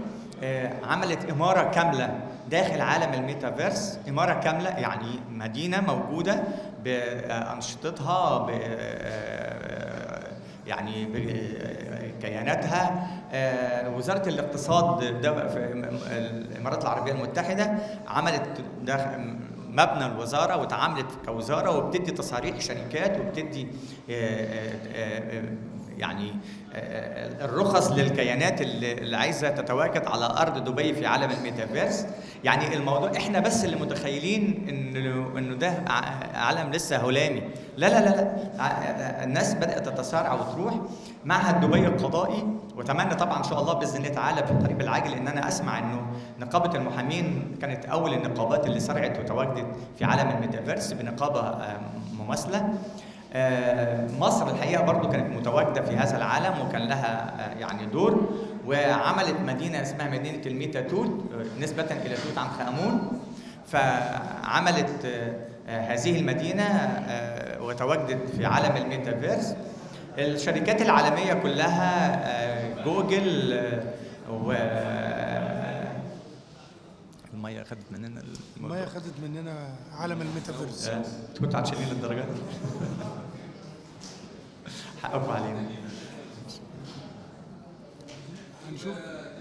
آه، عملت إمارة كاملة داخل عالم الميتافيرس إمارة كاملة يعني مدينة موجودة بأنشطتها ب آه، يعني بكياناتها آه، وزارة الاقتصاد ده في الإمارات العربية المتحدة عملت داخل مبنى الوزارة وتعاملت كوزارة وبتدي تصاريح شركات وبتدي آه، آه، آه، يعني آه، الرخص للكيانات اللي اللي عايزه تتواجد على ارض دبي في عالم الميتافيرس يعني الموضوع احنا بس اللي متخيلين انه انه ده ع- عالم لسه هلامي لا لا لا لا ع- الناس بدات تتسارع وتروح معهد دبي القضائي واتمنى طبعا ان شاء الله باذن الله تعالى في القريب العاجل ان انا اسمع انه نقابه المحامين كانت اول النقابات اللي سرعت وتواجدت في عالم الميتافيرس بنقابه آه، مماثله آه، مصر الحقيقه برضو كانت متواجده في هذا العالم وكان لها آه، يعني دور وعملت مدينه اسمها مدينه الميتا توت آه، نسبه الى توت عنخ امون فعملت آه، آه، هذه المدينه آه، وتواجدت في عالم الميتافيرس الشركات العالميه كلها آه، جوجل آه، و الميه خدت مننا الموضوع.
المية خدت مننا عالم الميتافيرس
آه، كنت هتشيلين للدرجات دي حقكم علينا
هنشوف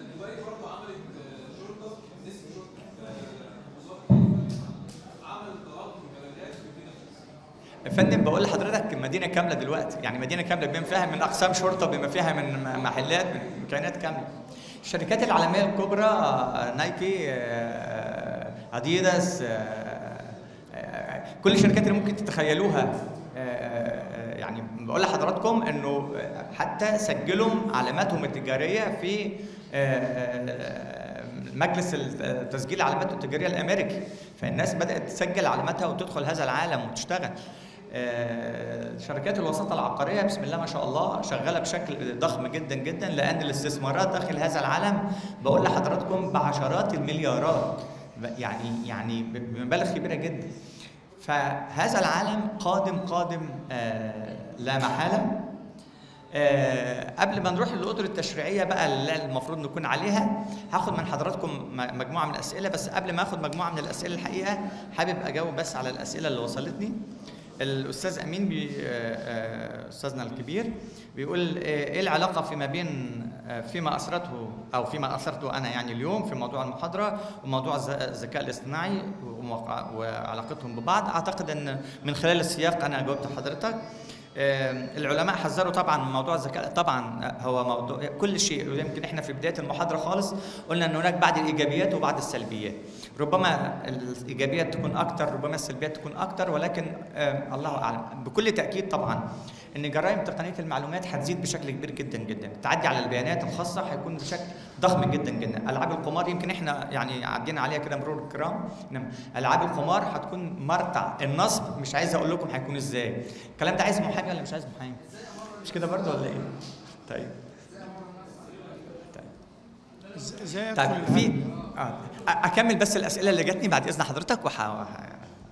يا فندم بقول لحضرتك مدينه كامله دلوقتي يعني مدينه كامله بما فيها من اقسام شرطه بما فيها من محلات من كيانات كامله الشركات العالميه الكبرى آه، نايكي آه، اديداس آه، آه، كل الشركات اللي ممكن تتخيلوها آه، آه، يعني بقول لحضراتكم انه حتى سجلوا علاماتهم التجاريه في آه، آه، مجلس تسجيل العلامات التجاريه الامريكي فالناس بدات تسجل علاماتها وتدخل هذا العالم وتشتغل آه، شركات الوساطة العقارية بسم الله ما شاء الله شغالة بشكل ضخم جدا جدا لأن الاستثمارات داخل هذا العالم بقول لحضراتكم بعشرات المليارات ب- يعني يعني ب- بمبالغ كبيرة جدا فهذا العالم قادم قادم آه، لا محالة آه، قبل ما نروح للأطر التشريعية بقى اللي المفروض نكون عليها هاخد من حضراتكم م- مجموعة من الأسئلة بس قبل ما اخد مجموعة من الأسئلة الحقيقة حابب أجاوب بس على الأسئلة اللي وصلتني الأستاذ أمين بي آه، آه، أستاذنا الكبير بيقول آه، إيه العلاقة فيما بين آه، فيما أثرته أو فيما أثرته أنا يعني اليوم في موضوع المحاضرة وموضوع الذ- الذكاء الاصطناعي وموقع- وعلاقتهم ببعض أعتقد أن من خلال السياق أنا جاوبت حضرتك آم، العلماء حذروا طبعا من موضوع الذكاء طبعا هو موضوع كل شيء ويمكن احنا في بدايه المحاضره خالص قلنا ان هناك بعض الايجابيات وبعض السلبيات ربما الايجابيات تكون اكتر ربما السلبيات تكون اكتر ولكن آم، الله اعلم بكل تاكيد طبعا ان جرائم تقنيه المعلومات هتزيد بشكل كبير جدا جدا التعدي على البيانات الخاصه هيكون بشكل ضخم جدا جدا العاب القمار يمكن احنا يعني عدينا عليها كده مرور الكرام إنما العاب القمار هتكون مرتع النصب مش عايز اقول لكم هيكون ازاي الكلام ده عايز محامي ولا مش عايز محامي مش كده برضه ولا ايه طيب طيب
إز- ازاي
طيب
أدخل
في
العالم؟
آه. أ- اكمل بس الاسئله اللي جاتني بعد اذن حضرتك وح... وح...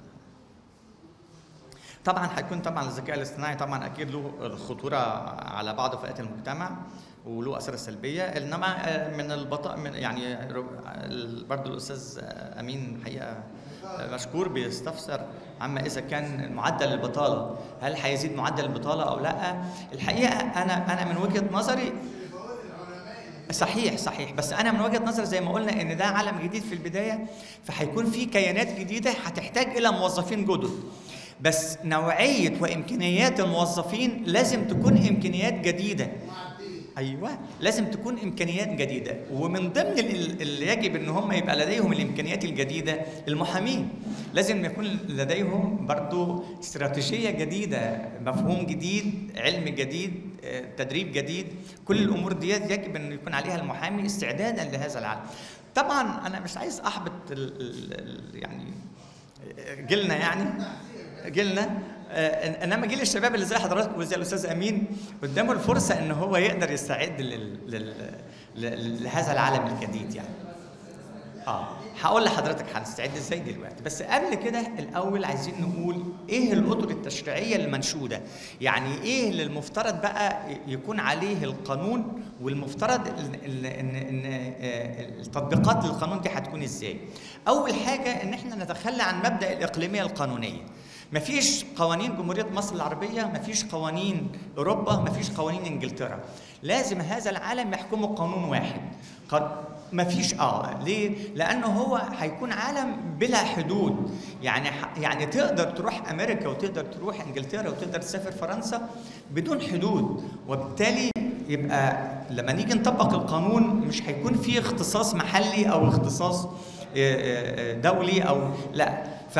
طبعا هيكون طبعا الذكاء الاصطناعي طبعا اكيد له خطوره على بعض فئات المجتمع وله اثار سلبيه انما آه، من البطاء من يعني برضه الاستاذ آه، امين الحقيقه آه، مشكور بيستفسر عما اذا كان معدل البطاله هل هيزيد معدل البطاله او لا الحقيقه انا انا من وجهه نظري صحيح صحيح بس انا من وجهه نظري زي ما قلنا ان ده عالم جديد في البدايه فهيكون في كيانات جديده هتحتاج الى موظفين جدد بس نوعيه وامكانيات الموظفين لازم تكون امكانيات جديده ايوه لازم تكون امكانيات جديده ومن ضمن ال- اللي يجب ان هم يبقى لديهم الامكانيات الجديده المحامين لازم يكون لديهم برضو استراتيجيه جديده مفهوم جديد علم جديد آه، تدريب جديد كل الامور دي يجب ان يكون عليها المحامي استعدادا لهذا العالم طبعا انا مش عايز احبط ال ال ال يعني جيلنا يعني جيلنا آه، انما جيل الشباب اللي زي حضرتك وزي الاستاذ امين قدامه الفرصه ان هو يقدر يستعد لل... لل... لل... لهذا العالم الجديد يعني اه هقول لحضرتك هنستعد ازاي دلوقتي بس قبل كده الاول عايزين نقول ايه الاطر التشريعيه المنشوده يعني ايه اللي المفترض بقى يكون عليه القانون والمفترض ان ان ان, إن آه، التطبيقات للقانون دي هتكون ازاي اول حاجه ان احنا نتخلى عن مبدا الاقليميه القانونيه مفيش قوانين جمهورية مصر العربية مفيش قوانين أوروبا مفيش قوانين إنجلترا لازم هذا العالم يحكمه قانون واحد قد مفيش اه ليه؟ لأنه هو هيكون عالم بلا حدود يعني ح- يعني تقدر تروح أمريكا وتقدر تروح إنجلترا وتقدر تسافر فرنسا بدون حدود وبالتالي يبقى لما نيجي نطبق القانون مش هيكون فيه اختصاص محلي أو اختصاص آه، آه، آه، دولي أو لا ف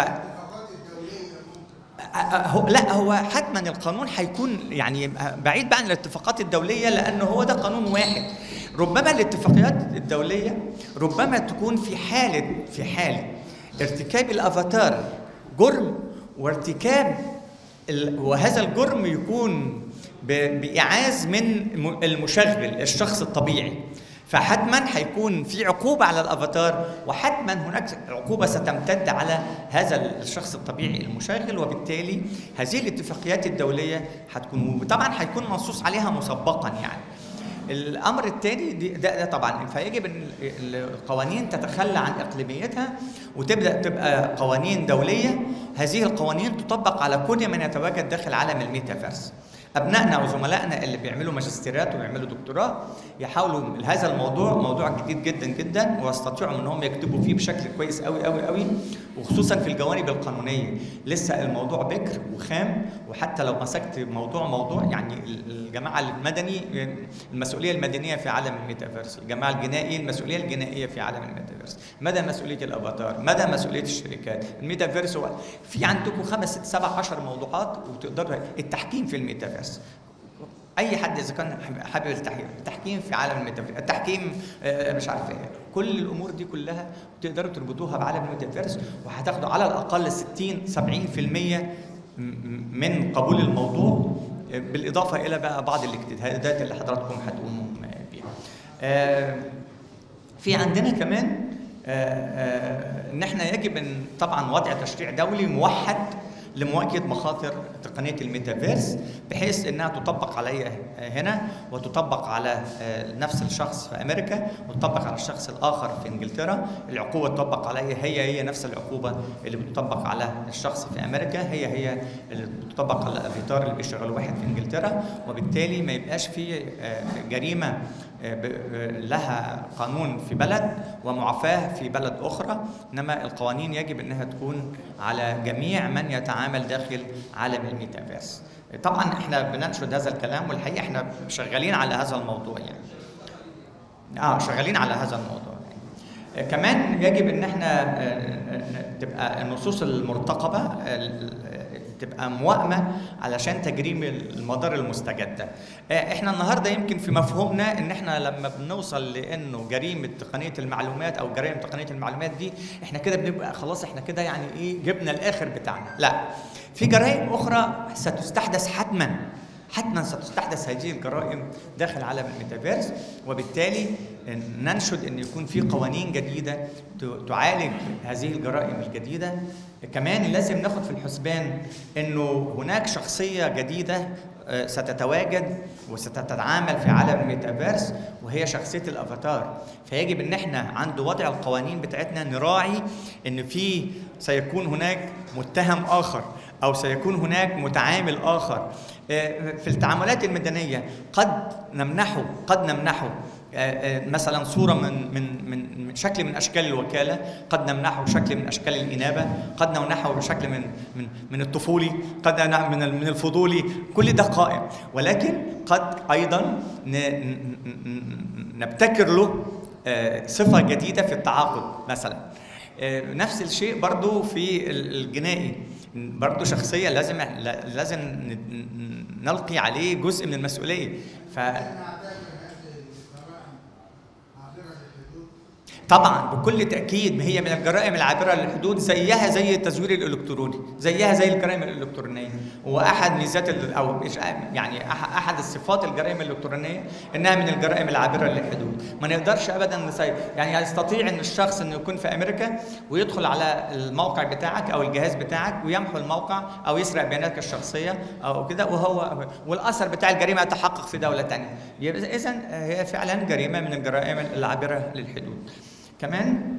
هو لا هو حتما القانون هيكون يعني بعيد بقى عن الاتفاقات الدوليه لانه هو ده قانون واحد ربما الاتفاقيات الدوليه ربما تكون في حاله في حاله ارتكاب الافاتار جرم وارتكاب ال- وهذا الجرم يكون ب- بايعاز من م- المشغل الشخص الطبيعي فحتما هيكون في عقوبة على الأفاتار وحتما هناك عقوبة ستمتد على هذا الشخص الطبيعي المشغل وبالتالي هذه الاتفاقيات الدولية هتكون وطبعا هيكون منصوص عليها مسبقا يعني الامر الثاني دي- ده, ده طبعا فيجب ان ال- القوانين تتخلى عن اقليميتها وتبدا تبقى قوانين دوليه هذه القوانين تطبق على كل من يتواجد داخل عالم الميتافيرس ابنائنا وزملائنا اللي بيعملوا ماجستيرات ويعملوا دكتوراه يحاولوا هذا الموضوع موضوع جديد جدا جدا ويستطيعوا ان هم يكتبوا فيه بشكل كويس قوي قوي قوي وخصوصا في الجوانب القانونيه لسه الموضوع بكر وخام وحتى لو مسكت موضوع موضوع يعني الجماعه المدني المسؤوليه المدنيه في عالم الميتافيرس الجماعه الجنائي المسؤوليه الجنائيه في عالم الميتافيرس مدى مسؤوليه الافاتار مدى مسؤوليه الشركات الميتافيرس هو في عندكم خمس ست سبع عشر موضوعات وتقدروا التحكيم في الميتافيرس اي حد اذا كان حابب التحكيم التحكيم في عالم الميتافيرس التحكيم آه، مش عارف ايه كل الامور دي كلها تقدروا تربطوها بعالم الميتافيرس وهتاخدوا على الاقل 60 70% م- من قبول الموضوع آه، بالاضافه الى بقى بعض الاجتهادات اللي حضراتكم هتقوموا بيها آه، في عندنا كمان آه، آه، ان احنا يجب ان طبعا وضع تشريع دولي موحد لمواجهه مخاطر تقنيه الميتافيرس بحيث انها تطبق عليها هنا وتطبق على آه، نفس الشخص في امريكا وتطبق على الشخص الاخر في انجلترا العقوبه تطبق عليها هي هي نفس العقوبه اللي بتطبق على الشخص في امريكا هي هي اللي بتطبق على الافاتار اللي بيشغل واحد في انجلترا وبالتالي ما يبقاش في آه، جريمه آه، ب- آه، لها قانون في بلد ومعافاه في بلد اخرى انما القوانين يجب انها تكون على جميع من يتعامل داخل عالم الميتافيرس طبعا احنا بننشد هذا الكلام والحقيقه احنا شغالين على هذا الموضوع يعني اه شغالين على هذا الموضوع يعني. آه، كمان يجب ان احنا آه، آه، تبقى النصوص المرتقبه آه، تبقى موائمه علشان تجريم المضار المستجده. آه، احنا النهارده يمكن في مفهومنا ان احنا لما بنوصل لانه جريمه تقنيه المعلومات او جرائم تقنيه المعلومات دي احنا كده بنبقى خلاص احنا كده يعني ايه جبنا الاخر بتاعنا. لا في جرائم اخرى ستستحدث حتما حتما ستستحدث هذه الجرائم داخل عالم الميتافيرس وبالتالي ننشد ان يكون في قوانين جديده ت- تعالج هذه الجرائم الجديده كمان لازم ناخد في الحسبان انه هناك شخصيه جديده آه، ستتواجد وستتعامل في عالم الميتافيرس وهي شخصيه الافاتار فيجب ان احنا عند وضع القوانين بتاعتنا نراعي ان في سيكون هناك متهم اخر او سيكون هناك متعامل اخر آه، في التعاملات المدنيه قد نمنحه قد نمنحه آه، آه، مثلا صوره من من من من شكل من اشكال الوكاله قد نمنحه شكل من اشكال الانابه قد نمنحه شكل من من من الطفولي قد نمنحه من ال- من الفضولي كل ده قائم ولكن قد ايضا ن- ن- ن- نبتكر له آه، صفه جديده في التعاقد مثلا آه، نفس الشيء برضو في ال- الجنائي برضو شخصية لازم لازم ن- ن- نلقي عليه جزء من المسؤولية ف
انا اعتبر هذه الجرائم عابره للحدود
طبعا بكل تاكيد ما هي من الجرائم العابره للحدود زيها زي التزوير الالكتروني زيها زي الجرائم الالكترونيه واحد ميزات ال- او مش يعني أح- احد الصفات الجرائم الالكترونيه انها من الجرائم العابره للحدود ما نقدرش ابدا نسي يعني يستطيع ان الشخص انه يكون في امريكا ويدخل على الموقع بتاعك او الجهاز بتاعك ويمحو الموقع او يسرق بياناتك الشخصيه او كده وهو والاثر بتاع الجريمه يتحقق في دوله ثانيه اذا هي فعلا جريمه من الجرائم العابره للحدود كمان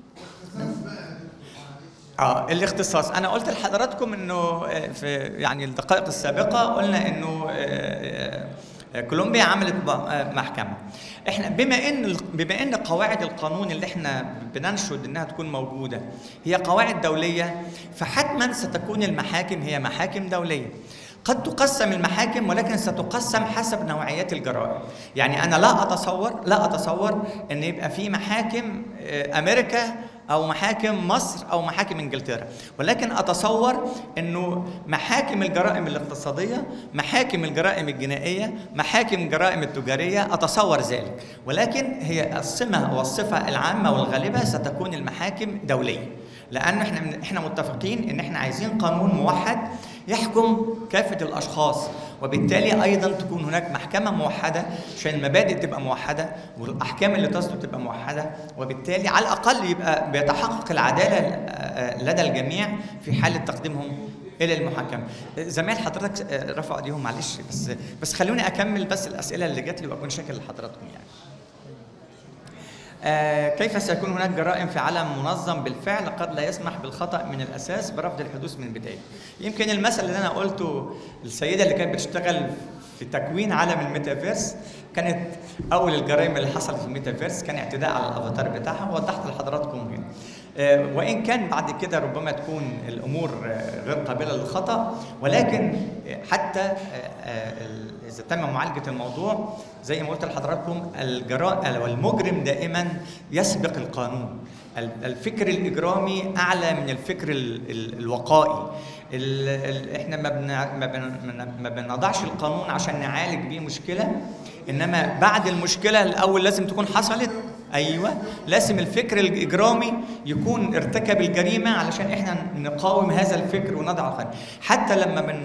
اه الاختصاص انا قلت لحضراتكم انه آه، في يعني الدقائق السابقه قلنا انه آه، آه، كولومبيا عملت ب- آه، محكمه احنا بما ان بما ان قواعد القانون اللي احنا بننشد انها تكون موجوده هي قواعد دوليه فحتما ستكون المحاكم هي محاكم دوليه قد تقسم المحاكم ولكن ستقسم حسب نوعيات الجرائم يعني انا لا اتصور لا اتصور ان يبقى في محاكم آه، امريكا او محاكم مصر او محاكم انجلترا ولكن اتصور انه محاكم الجرائم الاقتصاديه محاكم الجرائم الجنائيه محاكم الجرائم التجاريه اتصور ذلك ولكن هي السمه والصفه العامه والغالبه ستكون المحاكم دوليه لان احنا احنا متفقين ان احنا عايزين قانون موحد يحكم كافة الأشخاص وبالتالي أيضا تكون هناك محكمة موحدة عشان المبادئ تبقى موحدة والأحكام اللي تصدر تبقى موحدة وبالتالي على الأقل يبقى بيتحقق العدالة آه، لدى الجميع في حالة تقديمهم إلى المحاكمة. زمايل حضرتك آه، رفعوا ايديهم معلش بس بس خلوني أكمل بس الأسئلة اللي جات لي وأكون شاكر لحضراتكم يعني. آه، كيف سيكون هناك جرائم في عالم منظم بالفعل قد لا يسمح بالخطأ من الأساس برفض الحدوث من البداية يمكن المثل اللي أنا قلته السيدة اللي كانت بتشتغل في تكوين عالم الميتافيرس كانت أول الجرائم اللي حصلت في الميتافيرس كان اعتداء على الأفاتار بتاعها ووضحت لحضراتكم هنا آه، وإن كان بعد كده ربما تكون الأمور آه، غير قابلة للخطأ ولكن آه، حتى آه، آه، ال- إذا تم معالجة الموضوع زي ما قلت لحضراتكم الجراء والمجرم دائما يسبق القانون ال- الفكر الإجرامي أعلى من الفكر ال- ال- الوقائي ال ال احنا ما بن ما, بن ما بنضعش القانون عشان نعالج بيه مشكلة إنما بعد المشكلة الأول لازم تكون حصلت ايوه لازم الفكر الاجرامي يكون ارتكب الجريمه علشان احنا نقاوم هذا الفكر ونضع القانون حتى لما بن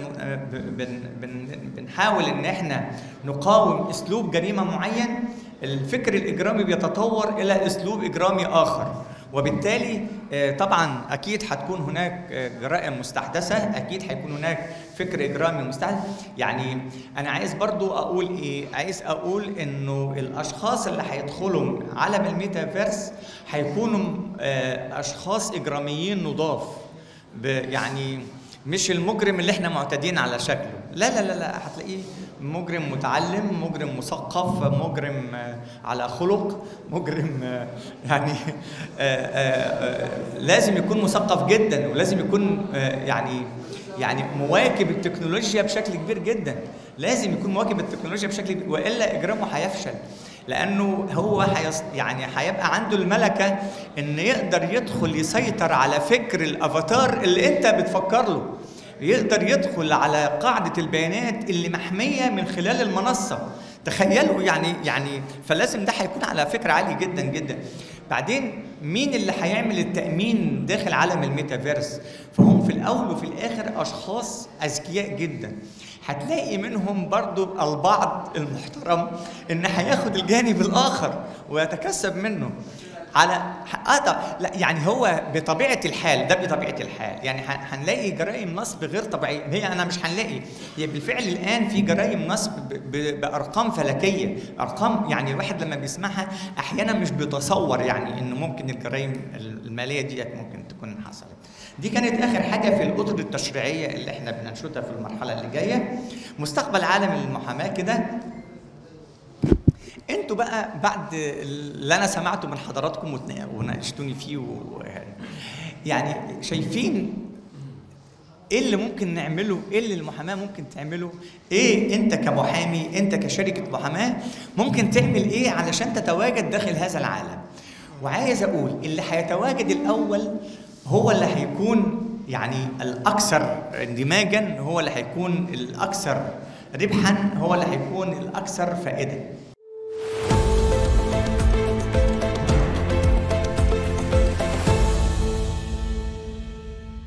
بن بن بنحاول ان احنا نقاوم اسلوب جريمه معين الفكر الاجرامي بيتطور الى اسلوب اجرامي اخر وبالتالي آه، طبعا اكيد هتكون هناك آه، جرائم مستحدثه اكيد هيكون هناك فكر اجرامي مستحدث يعني انا عايز برضو اقول ايه عايز اقول انه الاشخاص اللي هيدخلوا عالم الميتافيرس هيكونوا آه، اشخاص اجراميين نضاف ب- يعني مش المجرم اللي احنا معتادين على شكله لا لا لا لا هتلاقيه مجرم متعلم مجرم مثقف مجرم آه، على خلق مجرم آه، يعني آه، آه، آه، لازم يكون مثقف جدا ولازم يكون آه، يعني يعني مواكب التكنولوجيا بشكل كبير جدا لازم يكون مواكب التكنولوجيا بشكل كبير والا اجرامه هيفشل لانه هو هيص... يعني هيبقى عنده الملكه ان يقدر يدخل يسيطر على فكر الافاتار اللي انت بتفكر له يقدر يدخل على قاعده البيانات اللي محميه من خلال المنصه تخيلوا يعني يعني فلازم ده هيكون على فكره عالي جدا جدا بعدين مين اللي هيعمل التامين داخل عالم الميتافيرس فهم في الاول وفي الاخر اشخاص اذكياء جدا هتلاقي منهم برضو البعض المحترم ان هياخد الجانب الاخر ويتكسب منه على اه طب- لا يعني هو بطبيعه الحال ده بطبيعه الحال يعني ه- هنلاقي جرائم نصب غير طبيعيه هي انا مش هنلاقي هي بالفعل الان في جرائم نصب ب- ب- بارقام فلكيه ارقام يعني الواحد لما بيسمعها احيانا مش بيتصور يعني انه ممكن الجرائم الماليه ديت ممكن تكون حصلت دي كانت اخر حاجه في الاطر التشريعيه اللي احنا بننشدها في المرحله اللي جايه مستقبل عالم المحاماه كده انتوا بقى بعد اللي انا سمعته من حضراتكم وتنا- وناقشتوني فيه و... يعني شايفين ايه اللي ممكن نعمله ايه اللي المحاماه ممكن تعمله ايه انت كمحامي انت كشركه محاماه ممكن تعمل ايه علشان تتواجد داخل هذا العالم وعايز اقول اللي هيتواجد الاول هو اللي هيكون يعني الاكثر اندماجا هو اللي هيكون الاكثر ربحا هو اللي هيكون الاكثر فائده